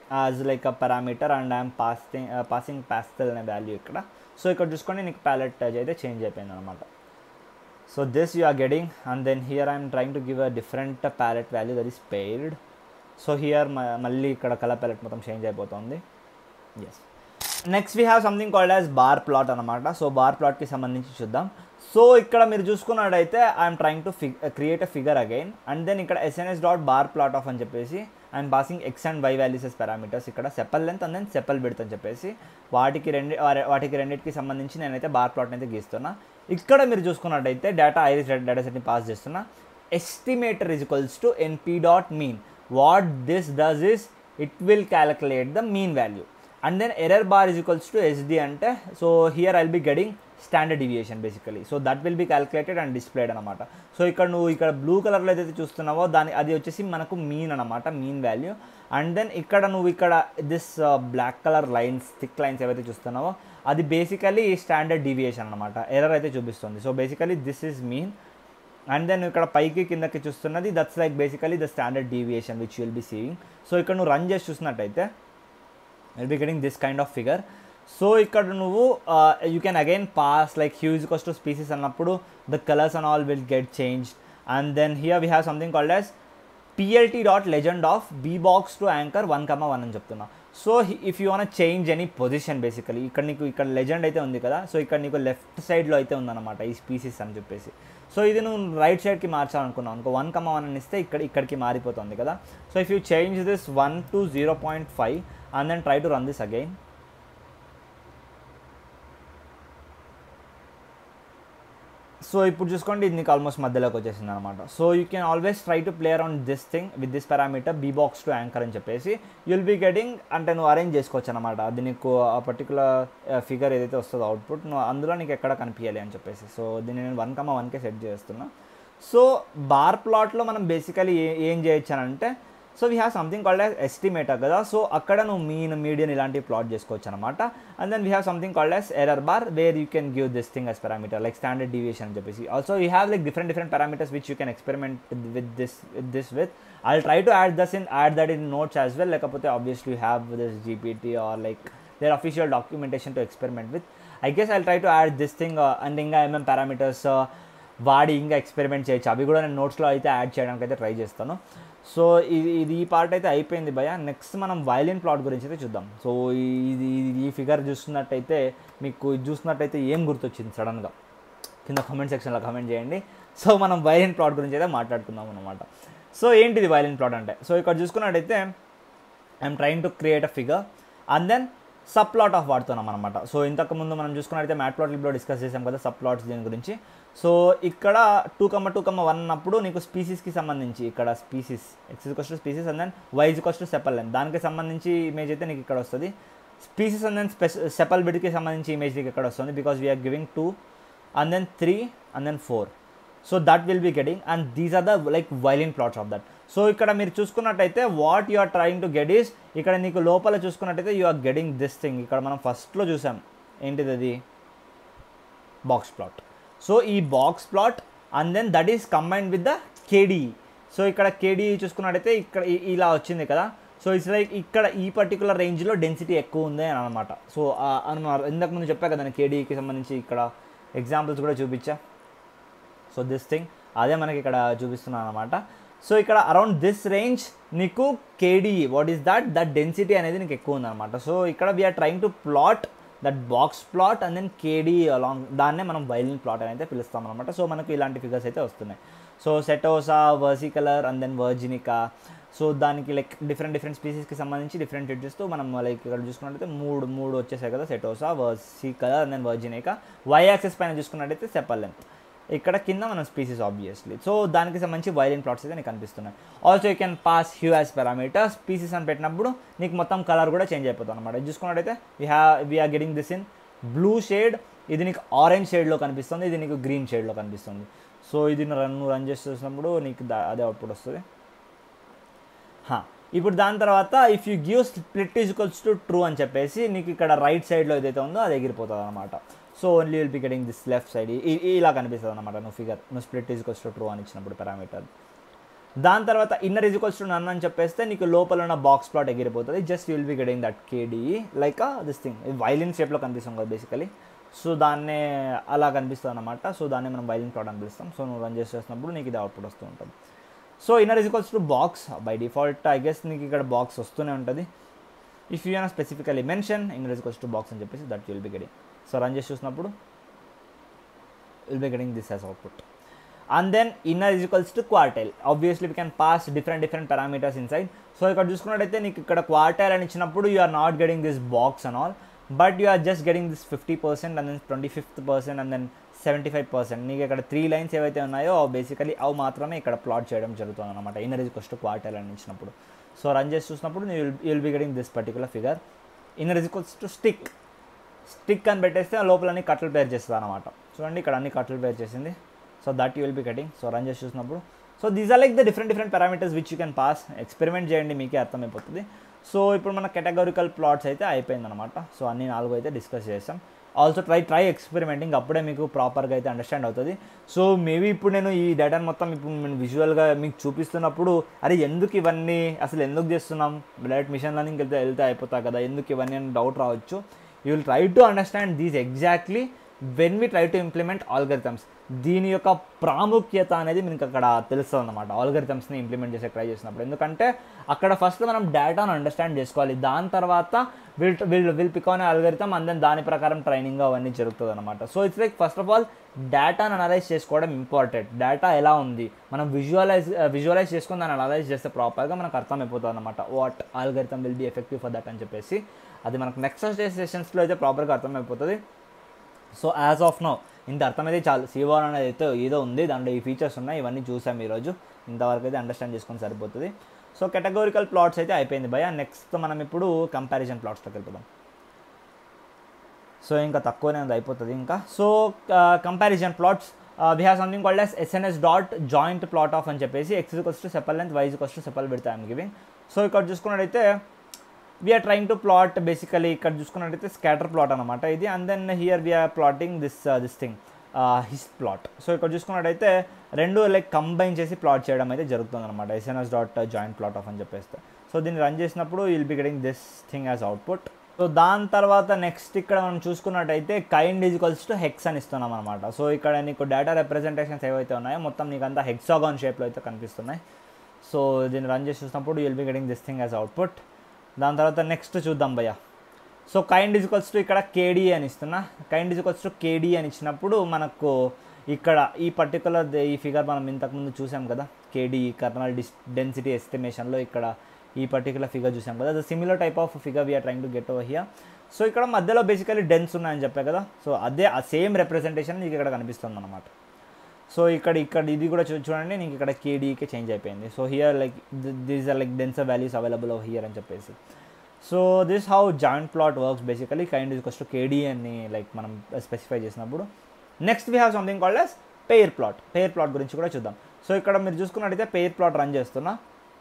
as like a parameter and I'm passing passing pastel అనే వాల్యూ ఇక్కడ సో ఇక్కడ చూసుకోండి నీకు ప్యాలెట్ అయితే చేంజ్ అయిపోయింది అనమాట so this you are getting and then here I'm trying to give a different palette value that is paired so here మళ్ళీ ఇక్కడ కలర్ ప్యాలెట్ మొత్తం చేంజ్ అయిపోతుంది as next we have something called as bar plot అనమాట సో బార్ ప్లాట్కి సంబంధించి చూద్దాం సో ఇక్కడ మీరు చూసుకున్నట్టయితే I'm trying to fig create a figure again and then ఇక్కడ SNS dot bar plot of అని చెప్పేసి I'm passing X and Y values as parameters ఇక్కడ sepal length and then sepal width అని చెప్పేసి వాటికి రెండు వారి- వాటికి రెండింటికి సంబంధించి నేనైతే బార్ ప్లాట్ అయితే గీస్తున్నా ఇక్కడ మీరు చూసుకున్నట్టయితే డేటా ఐరిస్ డేటా సెట్ని పాస్ చేస్తున్నా estimator is equals to NP dot mean what this does is it will calculate the mean value and then error bar is equals to SD అంటే so here I'll be getting standard deviation basically so that will be calculated and displayed అనమాట సో ఇక్కడ నువ్వు ఇక్కడ బ్లూ కలర్లో ఏదైతే చూస్తున్నావో దాని అది వచ్చేసి మనకు మీన్ అనమాట మీన్ వాల్యూ అండ్ దెన్ ఇక్కడ నువ్వు ఇక్కడ this black colour lines thick lines ఏవైతే చూస్తున్నావో అది బేసికలీ స్టాండర్డ్ డివియేషన్ అనమాట ఎర్రర్ అయితే చూపిస్తుంది so basically this is mean and then ఇక్కడ పైకి కిందకి చూస్తున్నది that's like basically the standard deviation which will be seeing so ఇక్కడ నువ్వు రన్ చేసి చూసినట్టయితే will be getting this kind of figure so ఇక్కడ నువ్వు you can again pass like hue is కాస్ట్ టు స్పీసీస్ అన్నప్పుడు the colours and all will get change and then here we have something called as PLT dot legend of B box to anchor one comma one అని చెప్తున్నా so if you want change any position basically ఇక్కడ నీకు ఇక్కడ లెజెండ్ అయితే ఉంది కదా సో ఇక్కడ నీకు లెఫ్ట్ సైడ్లో అయితే ఉందన్నమాట ఈ స్పీసీస్ అని చెప్పేసి సో ఇది నువ్వు రైట్ సైడ్కి మార్చాలనుకున్నావు అనుకో వన్ కమా వన్ అని ఇస్తే ఇక్కడ ఇక్కడికి మారిపోతుంది కదా so if you change this one to zero point five and then try to run this again so ఇప్పుడు చూసుకోండి ఇది నీకు ఆల్మోస్ట్ మధ్యలోకి వచ్చేసింది అనమాట so you can always try to play around this thing with this parameter B box to anchor అని చెప్పేసి యుల్ బీ గెటింగ్ అంటే నువ్వు అరేంజ్ చేసుకోవచ్చు అనమాట అది నీకు ఆ పర్టికులర్ ఫిగర్ ఏదైతే వస్తుందో అవుట్పుట్ నువ్వు అందులో నీకు ఎక్కడ కనిపించాలి అని చెప్పేసి సో దీన్ని నేను వన్ కమా వన్కే సెట్ చేస్తున్నా సో బార్ ప్లాట్లో మనం బేసికలీ ఏ ఏం చేయొచ్చు అని అంటే so we have something called as estimator కదా సో అక్కడ నువ్వు మీన్ మీడియన్ ఇలాంటివి ప్లాట్ చేసుకోవచ్చు అనమాట and then we have something called as error bar where you can give this thing as parameter like standard deviation అని చెప్పేసి also you have like different different parameters which you can experiment with this with this with I try to add this in add that in notes as well లేకపోతే obviously you have this GPT or like their official documentation to experiment with I guess I try to add this thing and ఇంకా ఏమేమి పారామీటర్స్ వాడి ఇంకా ఎక్స్పెరిమెంట్ చేయొచ్చు అవి కూడా నేను నోట్స్లో అయితే యాడ్ చేయడానికి అయితే ట్రై చేస్తాను సో ఇది ఇది ఈ పార్ట్ అయితే అయిపోయింది భయ నెక్స్ట్ మనం వైలిన్ ప్లాట్ గురించి అయితే చూద్దాం సో ఇది ఇది- ఈ ఫిగర్ చూస్తున్నట్టయితే మీకు ఇది చూస్తున్నట్టయితే ఏం గుర్తొచ్చింది సడన్గా కింద కామెంట్ సెక్షన్లో కామెంట్ చేయండి సో మనం వైలిన్ ప్లాట్ గురించి అయితే మాట్లాడుకుందాం అనమాట సో ఏంటిది వైలిన్ ప్లాట్ అంటే సో ఇక్కడ చూసుకున్నట్టయితే I'm trying to create a figure and then subplot of వాడుతున్నాం అనమాట సో ఇంతకు ముందు మనం చూసుకున్నట్టయితే మ్యాట్ ప్లాట్ లిబ్లో డిస్కస్ చేసాం కదా సబ్ ప్లాట్స్ దీని గురించి సో ఇక్కడ two comma two comma one అన్నప్పుడు నీకు స్పీసీస్కి సంబంధించి ఇక్కడ species x cost species and then wise cost sepal len దానికి సంబంధించి ఇమేజ్ అయితే నీకు ఇక్కడ వస్తుంది species and then space sepal బిడ్కి సంబంధించి ఇమేజ్ నీకు ఇక్కడ వస్తుంది because we're giving two and then three and then four so that will be getting and these are the like violin plots of that so ఇక్కడ మీరు చూసుకున్నట్టయితే what you are trying to get is ఇక్కడ నీకు లోపల చూసుకున్నట్టయితే you are getting this thing ఇక్కడ మనం ఫస్ట్లో చూసాం ఏంటిది అది బాక్స్ ప్లాట్ సో ఈ box plot and then that is combined with the KD so ఇక్కడ కేడీ చూసుకున్నట్టయితే ఇక్కడ ఇ- ఇలా వచ్చింది కదా సో ఇట్స్ లైక్ ఇక్కడ ఈ పర్టికులర్ రేంజ్లో డెన్సిటీ ఎక్కువ ఉంది అని అనమాట సో అనమాట ఇంతకు ముందు చెప్పా కదా కేడీకి సంబంధించి ఇక్కడ ఎగ్జాంపుల్స్ కూడా చూపించా సో దిస్ థింగ్ అదే మనకి ఇక్కడ చూపిస్తున్నాను అనమాట సో ఇక్కడ అరౌండ్ దిస్ రేంజ్ నీకు KD what is that that density అనేది నీకు ఎక్కువ ఉందన్నమాట సో ఇక్కడ we're trying to plot that box plot and then KD along దాన్నే మనం వైలిన్ ప్లాట్ అని అయితే పిలుస్తాం అనమాట సో మనకు ఇలాంటి ఫిగర్స్ అయితే వస్తున్నాయి so setosa versicolor and then virginica so దానికి లైక్ డిఫరెంట్ డిఫరెంట్ స్పీసీస్కి సంబంధించి డిఫరెంట్ చేస్తూ మనం లైక్ ఇక్కడ చూసుకున్నట్టయితే మూడు మూడు వచ్చేసాయి కదా setosa versicolor and then virginica Y axis పైన చూసుకున్నట్టయితే సెపల్ లెంత్ ఇక్కడ కింద మనం స్పీసీస్ ఆబ్వియస్లీ సో దానికి సంబంధించి వైలిన్ ప్లాట్స్ అయితే నీకు కనిపిస్తున్నాయి also you can pass hue as parameter species అని పెట్టినప్పుడు నీకు మొత్తం కలర్ కూడా చేంజ్ అయిపోతుంది అనమాట ఇది చూసుకున్నట్టయితే we have we're getting this in blue shade ఇది నీకు ఆరెంజ్ షేడ్లో కనిపిస్తుంది ఇది నీకు గ్రీన్ షేడ్లో కనిపిస్తుంది సో ఇది రన్ రన్ చేసి చూసినప్పుడు నీకు దా- అదే అవుట్పుట్ వస్తుంది హా, ఇప్పుడు దాని తర్వాత if you give split equals to true అని చెప్పేసి నీకు ఇక్కడ రైట్ సైడ్లో ఏదైతే ఉందో అది ఎగిరిపోతుంది అనమాట so only will be getting this left side ఇలా కనిపిస్తుంది అనమాట నువ్వు ఫిగర్ నువ్వు స్ప్లిట్ ఈజ్వల్స్ టు ట్రూ అని ఇచ్చినప్పుడు పారామీటర్ దాని తర్వాత inner is equals to none అని చెప్పేస్తే నీకు లోపల ఉన్న బాక్స్ ప్లాట్ ఎగిరిపోతుంది just will be getting that KD like this thing violin షేప్లో కనిపిస్తుంది కదా బేసికలీ సో దాన్నే అలా కనిపిస్తుంది అనమాట సో దాన్ని మనం వైలిన్ ప్లాట్ అని పిలుస్తాం సో నువ్వు రన్ చేసి చేసినప్పుడు నీకు ఇది అవుట్పుట్ వస్తూ ఉంటుంది so inner is equals to box by default I guess నీకు ఇక్కడ బాక్స్ వస్తూనే ఉంటుంది if you and specifically mention inner is equals to box అని చెప్పేసి that will be getting so run చేసి చూసినప్పుడు will be getting this as output and then inner is equals to quartile obviously we can pass different different parameters inside so ఇక్కడ చూసుకున్నట్టయితే నీకు ఇక్కడ క్వార్టైల్ అని ఇచ్చినప్పుడు you are not getting this box and all but you are just getting this fifty percent and then twenty fifth percent and then seventy five percent నీకు ఇక్కడ త్రీ లైన్స్ ఏవైతే ఉన్నాయో అవి బేసికలీ అవి మాత్రమే ఇక్కడ ప్లాట్ చేయడం జరుగుతుంది అనమాట inner is equals to quartile అని ఇచ్చినప్పుడు సో రన్ చేసి చూసినప్పుడు you will be getting this particular figure inner is equals to stick stick అని పెట్టేస్తే ఆ లోపల అన్ని కట్టలు పేర్ చేస్తుంది అనమాట చూడండి ఇక్కడ అన్ని కట్టలు పేర్ చేసింది so that you will be getting so run చేసి చూసినప్పుడు so these are like the different different parameters which you can pass experiment చేయండి మీకే అర్థమైపోతుంది సో ఇప్పుడు మన కేటగారికల్ ప్లాట్స్ అయితే అయిపోయిందనమాట సో అన్ని నాలుగు అయితే డిస్కస్ చేసాం ఆల్సో ట్రై ట్రై ఎక్స్పెరిమెంటింగ్ అప్పుడే మీకు ప్రాపర్గా అయితే అండర్స్టాండ్ అవుతుంది సో మేబీ ఇప్పుడు నేను ఈ డేటాను మొత్తం ఇప్పుడు నేను విజువల్గా మీకు చూపిస్తున్నప్పుడు అరే ఎందుకు ఇవన్నీ అసలు ఎందుకు చేస్తున్నాం డైరెక్ట్ మిషన్ లర్నింగ్ వెళ్తే వెళ్తే అయిపోతా కదా ఎందుకు ఇవన్నీ అని డౌట్ రావచ్చు you will try to understand these exactly when we try to implement algorithms దీని యొక్క ప్రాముఖ్యత అనేది మీకు అక్కడ తెలుస్తుంది అనమాట ఆల్గరిథమ్స్ని ఇంప్లిమెంట్ చేసే ట్రై చేసినప్పుడు ఎందుకంటే అక్కడ ఫస్ట్ మనం డేటాను అండర్స్టాండ్ చేసుకోవాలి దాని తర్వాత will will will pick on algorithm and then దాని ప్రకారం ట్రైనింగ్ అవన్నీ జరుగుతుంది అనమాట so it's like first of all డేటాను అనలైజ్ చేసుకోవడం ఇంపార్టెంట్ డేటా ఎలా ఉంది మనం విజువలైజ్ విజువలైజ్ చేసుకుని దాన్ని అనలైజ్ చేస్తే ప్రాపర్గా మనకు అర్థమైపోతుంది అనమాట what algorithm will be effective for that అని చెప్పేసి అది మనకు నెక్స్ట్ డే సెషన్స్లో అయితే ప్రాపర్గా అర్థమైపోతుంది సో యాజ్ ఆఫ్ నో ఇంత అర్థమైతే చాలు సివోన్ అనేది అయితే ఏదో ఉంది దాంట్లో ఈ ఫీచర్స్ ఉన్నాయి ఇవన్నీ చూసాం ఈరోజు ఇంతవరకు అయితే అండర్స్టాండ్ చేసుకొని సరిపోతుంది సో కేటగోరికల్ ప్లాట్స్ అయితే అయిపోయింది భయ నెక్స్ట్ మనం ఇప్పుడు కంపారిజన్ ప్లాట్స్లోకి వెళ్ళిపోదాం సో ఇంకా తక్కువనే ఉంది అయిపోతుంది ఇంకా so comparison plots we have something called S SNS dot joint plot of అని చెప్పేసి x cost sepal length wise cost sepal పెడతా ఐమ్ గివింగ్ సో ఇక్కడ చూసుకున్నట్టయితే we're trying to plot basically ఇక్కడ చూసుకున్నట్టయితే స్కాటర్ ప్లాట్ అనమాట ఇది and then here we're plotting this this thing hist plot so ఇక్కడ చూసుకున్నట్టయితే రెండు లైక్ కంబైన్ చేసి ప్లాట్ చేయడం అయితే జరుగుతుంది అనమాట SNS dot joint plot of అని చెప్పేస్తే సో దీన్ని రన్ చేసినప్పుడు will be getting this thing as output so దాని తర్వాత నెక్స్ట్ ఇక్కడ మనం చూసుకున్నట్టయితే కైండ్ ఈజ్వల్స్ టు హెక్స్ అని ఇస్తున్నాం అనమాట సో ఇక్కడ నీకు డేటా రిప్రజెంటేషన్స్ ఏవైతే ఉన్నాయో మొత్తం నీకు అంతా హెక్సాగాన్ షేప్లో అయితే కనిపిస్తున్నాయి సో దీన్ని రన్ చేసి చూసినప్పుడు will be getting this thing as output దాని తర్వాత నెక్స్ట్ చూద్దాం భయ్య సో కైండ్ ఈజ్వల్స్ టు ఇక్కడ కేడీ అని ఇస్తున్నా కైండ్ ఈజ్వల్స్ టు కేడీ అని ఇచ్చినప్పుడు మనకు ఇక్కడ ఈ పర్టికులర్ ఈ ఫిగర్ మనం ఇంతకుముందు చూసాం కదా కేడీ కర్నల్ డిస్ డెన్సిటీ ఎస్టిమేషన్లో ఇక్కడ ఈ పర్టికులర్ ఫిగర్ చూసాం కదా అది similar type of figure we're trying to get over here so ఇక్కడ మధ్యలో బేసికలీ డెన్స్ ఉన్నాయని చెప్పా కదా సో అదే ఆ సేమ్ రిప్రజెంటేషన్ మీకు ఇక్కడ కనిపిస్తుంది అనమాట సో ఇక్కడ ఇక్కడ ఇది కూడా చూ చూడండి నీకు ఇక్కడ కేడీకి చేంజ్ అయిపోయింది so here like these are like denser values available over here అని చెప్పేసి so this how joint plot works basically kind is కస్ట్ కేడీ అని లైక్ మనం స్పెసిఫై చేసినప్పుడు next we have something called as pair plot pair plot గురించి కూడా చూద్దాం సో ఇక్కడ మీరు చూసుకున్నట్టయితే పెయిర్ ప్లాట్ రన్ చేస్తున్నా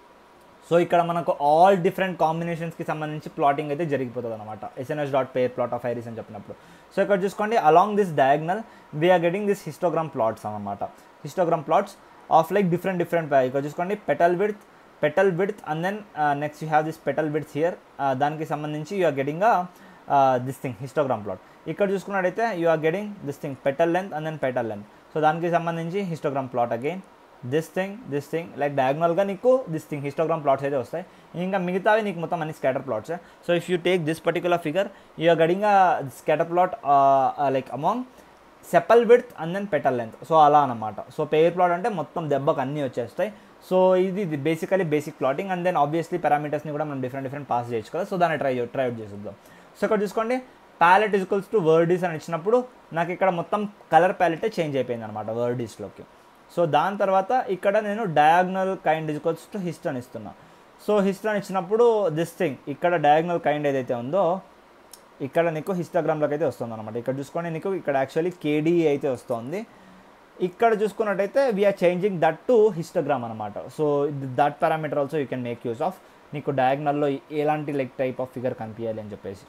సో ఇక్కడ మనకు ఆల్ డిఫరెంట్ కాంబినేషన్స్కి సంబంధించి ప్లాటింగ్ అయితే జరిగిపోతుంది అనమాట SNS dot pair plot of iris అని చెప్పినప్పుడు సో ఇక్కడ చూసుకోండి along this diagonal we're getting this histogram plots అనమాట histogram plots of like different different ఇక్కడ చూసుకోండి petal width petal width and then next you have this petal width here దానికి సంబంధించి you are getting this thing histogram plot ఇక్కడ చూసుకున్నట్టయితే you are getting this thing petal length and then petal length so దానికి సంబంధించి histogram plot again this thing this thing like డయాగ్నల్గా నీకు దిస్ థింగ్ హిస్టోగ్రామ్ ప్లాట్స్ అయితే వస్తాయి ఇంకా మిగతావి నీకు మొత్తం అన్ని scatter plots so if you take this particular figure you're getting scatter plot like among sepal width and then petal length so అలా అనమాట సో పెయిర్ ప్లాట్ అంటే మొత్తం దెబ్బకు అన్నీ వచ్చేస్తాయి సో ఇది basically basic plotting and then obviously పారామీటర్స్ని కూడా మనం డిఫరెంట్ డిఫరెంట్ పాస్ చేయొచ్చు కదా సో దాన్ని ట్రై ట్రై అవుట్ చేసేద్దాం సో ఇక్కడ చూసుకోండి ప్యాలెట్ ఈక్వల్స్ టు వర్డీస్ అని ఇచ్చినప్పుడు నాకు ఇక్కడ మొత్తం కలర్ ప్యాలెటే చేంజ్ అయిపోయింది అనమాట వర్డీస్లోకి సో దాని తర్వాత ఇక్కడ నేను diagonal kind equals to hist అని ఇస్తున్నా సో హిస్ట్ అని ఇచ్చినప్పుడు దిస్ థింగ్ ఇక్కడ డయాగ్నల్ కైండ్ ఏదైతే ఉందో ఇక్కడ నీకు హిస్టాగ్రామ్లోకి అయితే వస్తుంది అనమాట ఇక్కడ చూసుకోండి నీకు ఇక్కడ యాక్చువల్లీ కేడీ అయితే వస్తుంది ఇక్కడ చూసుకున్నట్టయితే we're changing that to histogram అనమాట so that parameter also you can make use of నీకు డయాగ్నల్లో ఎలాంటి లైక్ టైప్ ఆఫ్ ఫిగర్ కనిపించాలి అని చెప్పేసి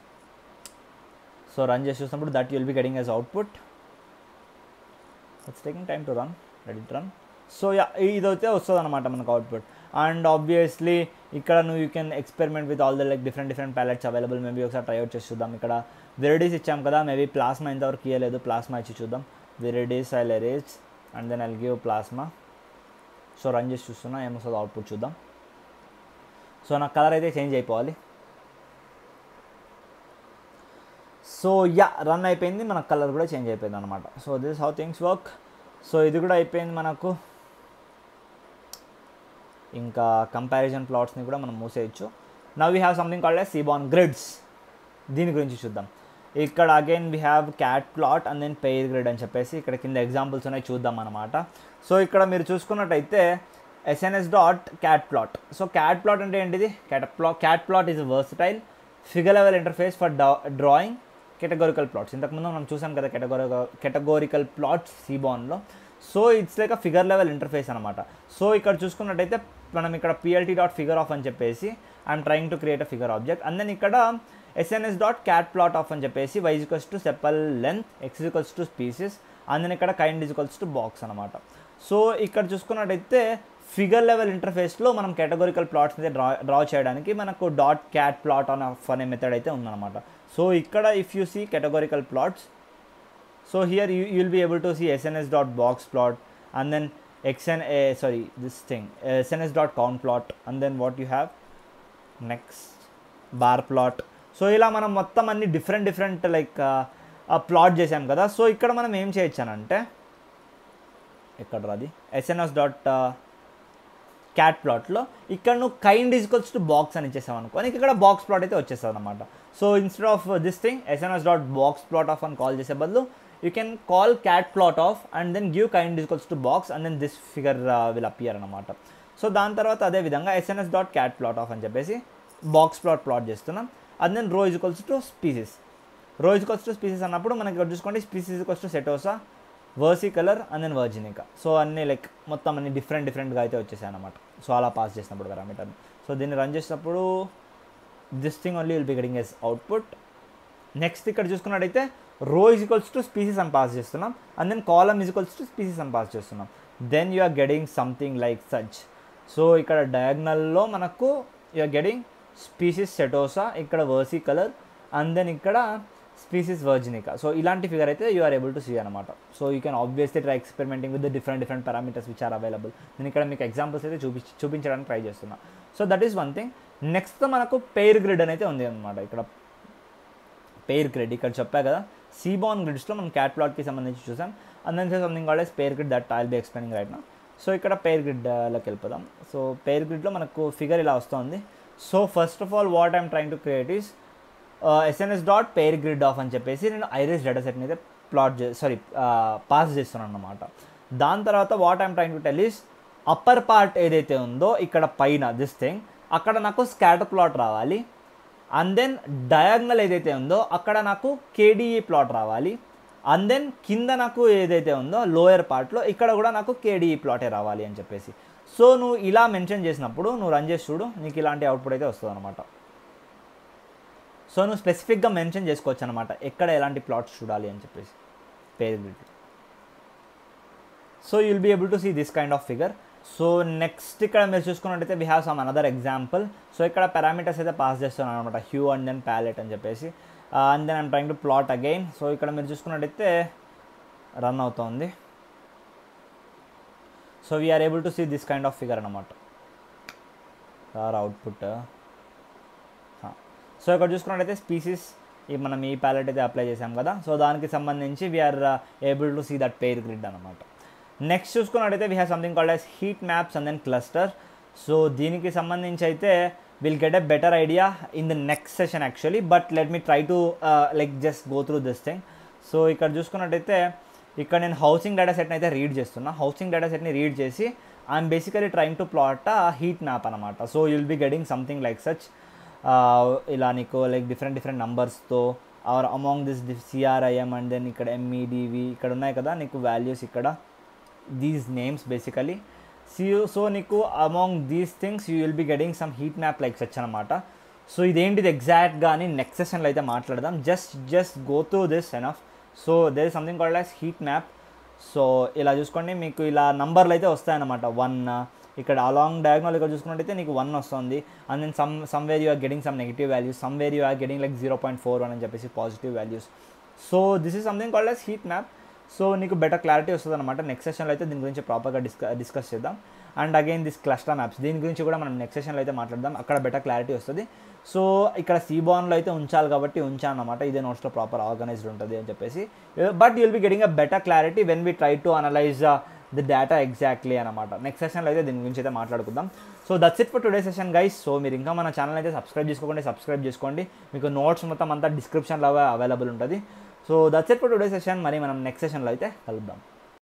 సో రన్ చేసి చూసినప్పుడు that will be getting as output it's taking time to run ready to run so ya ఇదైతే వస్తుంది అనమాట మనకు అవుట్పుట్ అండ్ ఆబ్వియస్లీ ఇక్కడ నువ్వు you can experiment with all the like different different palettes available maybe ఒకసారి ట్రై అవుట్ చేసి చూద్దాం ఇక్కడ వెరైటీస్ ఇచ్చాం కదా మేబీ ప్లాస్మా ఎంతవరకు ఇవ్వలేదు ప్లాస్మా ఇచ్చి చూద్దాం viridis I erase and then I'll give plasma so run చేసి చూస్తున్నా ఏమొస్తుంది అవుట్పుట్ చూద్దాం సో నా కలర్ అయితే చేంజ్ అయిపోవాలి సో యా రన్ అయిపోయింది మన కలర్ కూడా చేంజ్ అయిపోయింది అనమాట so this how things work so ఇది కూడా అయిపోయింది మనకు ఇంకా కంపారిజన్ ప్లాట్స్ని కూడా మనం మూసేయచ్చు now we have something called as seaborn grids దీని గురించి చూద్దాం ఇక్కడ again we have cat plot and then pair grid అని చెప్పేసి ఇక్కడ కింద ఎగ్జాంపుల్స్ ఉన్నాయి చూద్దాం అనమాట సో ఇక్కడ మీరు చూసుకున్నట్టయితే SNS dot cat plot so cat plot అంటే ఏంటిది క్యాట్ ప్లా cat plot is versatile figure level interface for drawing categorical plots ఇంతకుముందు మనం చూసాం కదా కెటగోరి కెటగోరికల్ ప్లాట్స్ సీబాన్లో so it's like a figure level interface అనమాట సో ఇక్కడ చూసుకున్నట్టయితే మనం ఇక్కడ పిఎల్టీ డాట్ ఫిగర్ ఆఫ్ అని చెప్పేసి I'm trying to create a figure object and then ఇక్కడ SNS dot cat plot of అని చెప్పేసి y equals to sepal length x equals to species and then ఇక్కడ కైండ్ ఇజికల్స్ టు బాక్స్ అనమాట సో ఇక్కడ చూసుకున్నట్టయితే ఫిగర్ లెవెల్ ఇంటర్ఫేస్లో మనం కేటగోరికల్ ప్లాట్స్ అయితే డ్రా డ్రా చేయడానికి మనకు డాట్ క్యాట్ ప్లాట్ ఆన్ అనే మెథడ్ అయితే ఉందన్నమాట సో ఇక్కడ if you see categorical plots so here you will be able to see SNS dot box plot and then xn uh, sorry this thing uh, sns dot count plot and then what you have next bar plot so ఇలా మనం మొత్తం అన్ని డిఫరెంట్ డిఫరెంట్ లైక్ ప్లాట్ చేసాం కదా సో ఇక్కడ మనం ఏం చేయొచ్చానంటే ఎక్కడ రాది ఎస్ఎన్ఎస్ డాట్ క్యాట్ ప్లాట్లో ఇక్కడ నువ్వు కైండ్ ఈజ్వల్స్ టు బాక్స్ అని ఇచ్చేసాం అనుకో నీకు ఇక్కడ బాక్స్ ప్లాట్ అయితే వచ్చేస్తుంది అనమాట so instead of this thing SNS dot box plot of అని కాల్ చేసే బదులు you can call cat plot of and then give kind equals to box and then this figure will appear అనమాట సో దాని తర్వాత అదే విధంగా SNS dot cat plot of అని చెప్పేసి బాక్స్ ప్లాట్ ప్లాట్ చేస్తున్నాం and then row equals to species రో ఈజ్వల్స్ టు స్పీసీస్ అన్నప్పుడు మనకి ఇక్కడ చూసుకోండి species equals to setosa versicolor and then virginica so అన్నీ లైక్ మొత్తం అన్ని డిఫరెంట్ డిఫరెంట్గా అయితే వచ్చేసాయి అనమాట సో అలా పాస్ చేసినప్పుడు పారామీటర్ని సో దీన్ని రన్ చేసినప్పుడు this thing only will be getting as output next ఇక్కడ చూసుకున్నట్టయితే row is equals to species అని పాస్ చేస్తున్నాం and then column is equals to species అని పాస్ చేస్తున్నాం then you are getting something like such so ఇక్కడ డయాగ్నల్లో మనకు you are getting species setosa ఇక్కడ వర్సీ కలర్ అండ్ దెన్ ఇక్కడ స్పీసీస్ వర్జినికా సో ఇలాంటి ఫిగర్ అయితే you are able to see అనమాట so you can obviously try experimenting with the different different parameters which are available నేను ఇక్కడ మీకు ఎగ్జాంపుల్స్ అయితే చూపి చూపించడానికి ట్రై చేస్తున్నా so that is one thing next మనకు పెయిర్ గ్రిడ్ అయితే ఉంది అనమాట ఇక్కడ పెయిర్ గ్రిడ్ ఇక్కడ చెప్పా కదా సీబాన్ గ్రిడ్స్లో మనం క్యాట్ ప్లాట్కి సంబంధించి చూసాం and then something called as pair grid that I'll be explaining right నా సో ఇక్కడ పెయిర్ గ్రిడ్లోకి వెళ్ళిపోదాం సో పెయిర్ గ్రిడ్లో మనకు ఫిగర్ ఇలా వస్తుంది so first of all what I'm trying to create is SNS dot pair grid of అని చెప్పేసి నేను ఐరిస్ డేటా సెట్ని అయితే ప్లాట్ చే సారీ పాస్ చేస్తున్నాను అనమాట దాని తర్వాత what I'm trying to tell is upper part ఏదైతే ఉందో ఇక్కడ పైన దిస్ థింగ్ అక్కడ నాకు స్కాటర్ ప్లాట్ రావాలి అండ్ దెన్ డయాగ్నల్ ఏదైతే ఉందో అక్కడ నాకు కేడీఈ ప్లాట్ రావాలి అండ్ దెన్ కింద నాకు ఏదైతే ఉందో లోయర్ పార్ట్లో ఇక్కడ కూడా నాకు కేడీఈ ప్లాటే రావాలి అని చెప్పేసి సో నువ్వు ఇలా మెన్షన్ చేసినప్పుడు నువ్వు రన్ చేసి చూడు నీకు ఇలాంటి అవుట్పుట్ అయితే వస్తుంది అనమాట సో నువ్వు స్పెసిఫిక్గా మెన్షన్ చేసుకోవచ్చు అనమాట ఎక్కడ ఎలాంటి ప్లాట్స్ చూడాలి అని చెప్పేసి pair grid so you'll be able to see this kind of figure so next ఇక్కడ మీరు చూసుకున్నట్టయితే we have some another example so ఇక్కడ పారామీటర్స్ అయితే పాస్ చేస్తున్నాను అనమాట హ్యూ అండ్ దెన్ ప్యాలెట్ అని చెప్పేసి and then I'm trying to plot again so ఇక్కడ మీరు చూసుకున్నట్టయితే రన్ అవుతోంది so we're able to see this kind of figure అనమాట ఆర్ అవుట్పుట్ సో ఇక్కడ చూసుకున్నట్టయితే స్పీసీస్ ఈ మనం ఈ ప్యాలెట్ అయితే అప్లై చేసాం కదా సో దానికి సంబంధించి we're able to see that pair grid అనమాట నెక్స్ట్ చూసుకున్నట్టయితే we have something called as heat maps and then cluster so దీనికి సంబంధించి అయితే will get a better idea in the next session actually but let me try to like just go through this thing so ఇక్కడ చూసుకున్నట్టయితే ఇక్కడ నేను హౌసింగ్ డేటా సెట్ని అయితే రీడ్ చేస్తున్నా హౌసింగ్ డేటా సెట్ని రీడ్ చేసి I'm basically trying to plot heat map అనమాట so you'll be getting something like such ఇలా నీకు లైక్ డిఫరెంట్ డిఫరెంట్ నంబర్స్తో or among this CRIM and then ఇక్కడ ఎంఈడివి ఇక్కడ ఉన్నాయి కదా నీకు వాల్యూస్ ఇక్కడ these names basically see so నీకు among these things you will be getting some heat map like such అనమాట సో ఇదేంటిది ఎగ్జాక్ట్గా అని నెక్స్ట్ సెషన్లో అయితే మాట్లాడదాం just just go through this enough so there is something called as heat map so ఇలా చూసుకోండి మీకు ఇలా నంబర్లు అయితే వస్తాయన్నమాట వన్ ఇక్కడ అలాంగ్ డయాగ్నల్ ఇక్కడ చూసుకున్నట్టయితే నీకు వన్ వస్తుంది and then some some where you are getting some negative values some where you are getting like zero point four one అని చెప్పేసి positive values so this is something called as heat map so నీకు బెటర్ క్లారిటీ వస్తుంది అనమాట నెక్స్ట్ సెషన్లో అయితే దీని గురించి ప్రాపర్గా డిస్క డిస్కస్ చేద్దాం and again this cluster maps దీని గురించి కూడా మనం నెక్స్ట్ సెషన్లో అయితే మాట్లాడదాం అక్కడ బెటర్ క్లారిటీ వస్తుంది సో ఇక్కడ సీబాన్లో అయితే ఉంచాలి కాబట్టి ఉంచాను అనమాట ఇదే నోట్స్లో ప్రాపర్ ఆర్గనైజ్డ్ ఉంటుంది అని చెప్పేసి but you'll be getting a better clarity when we try to analyze the data exactly అనమాట నెక్స్ట్ సెషన్లో అయితే దీని గురించి అయితే మాట్లాడుకుందాం so that's it for today session guys so మీరు ఇంకా మన ఛానల్ అయితే సబ్స్క్రైబ్ చేసుకోండి సబ్స్క్రైబ్ చేసుకోండి మీకు నోట్స్ మొత్తం అంతా డిస్క్రిప్షన్లో అవైలబుల్ ఉంటుంది so that's it for today session మరి మనం నెక్స్ట్ సెషన్లో అయితే కలుద్దాం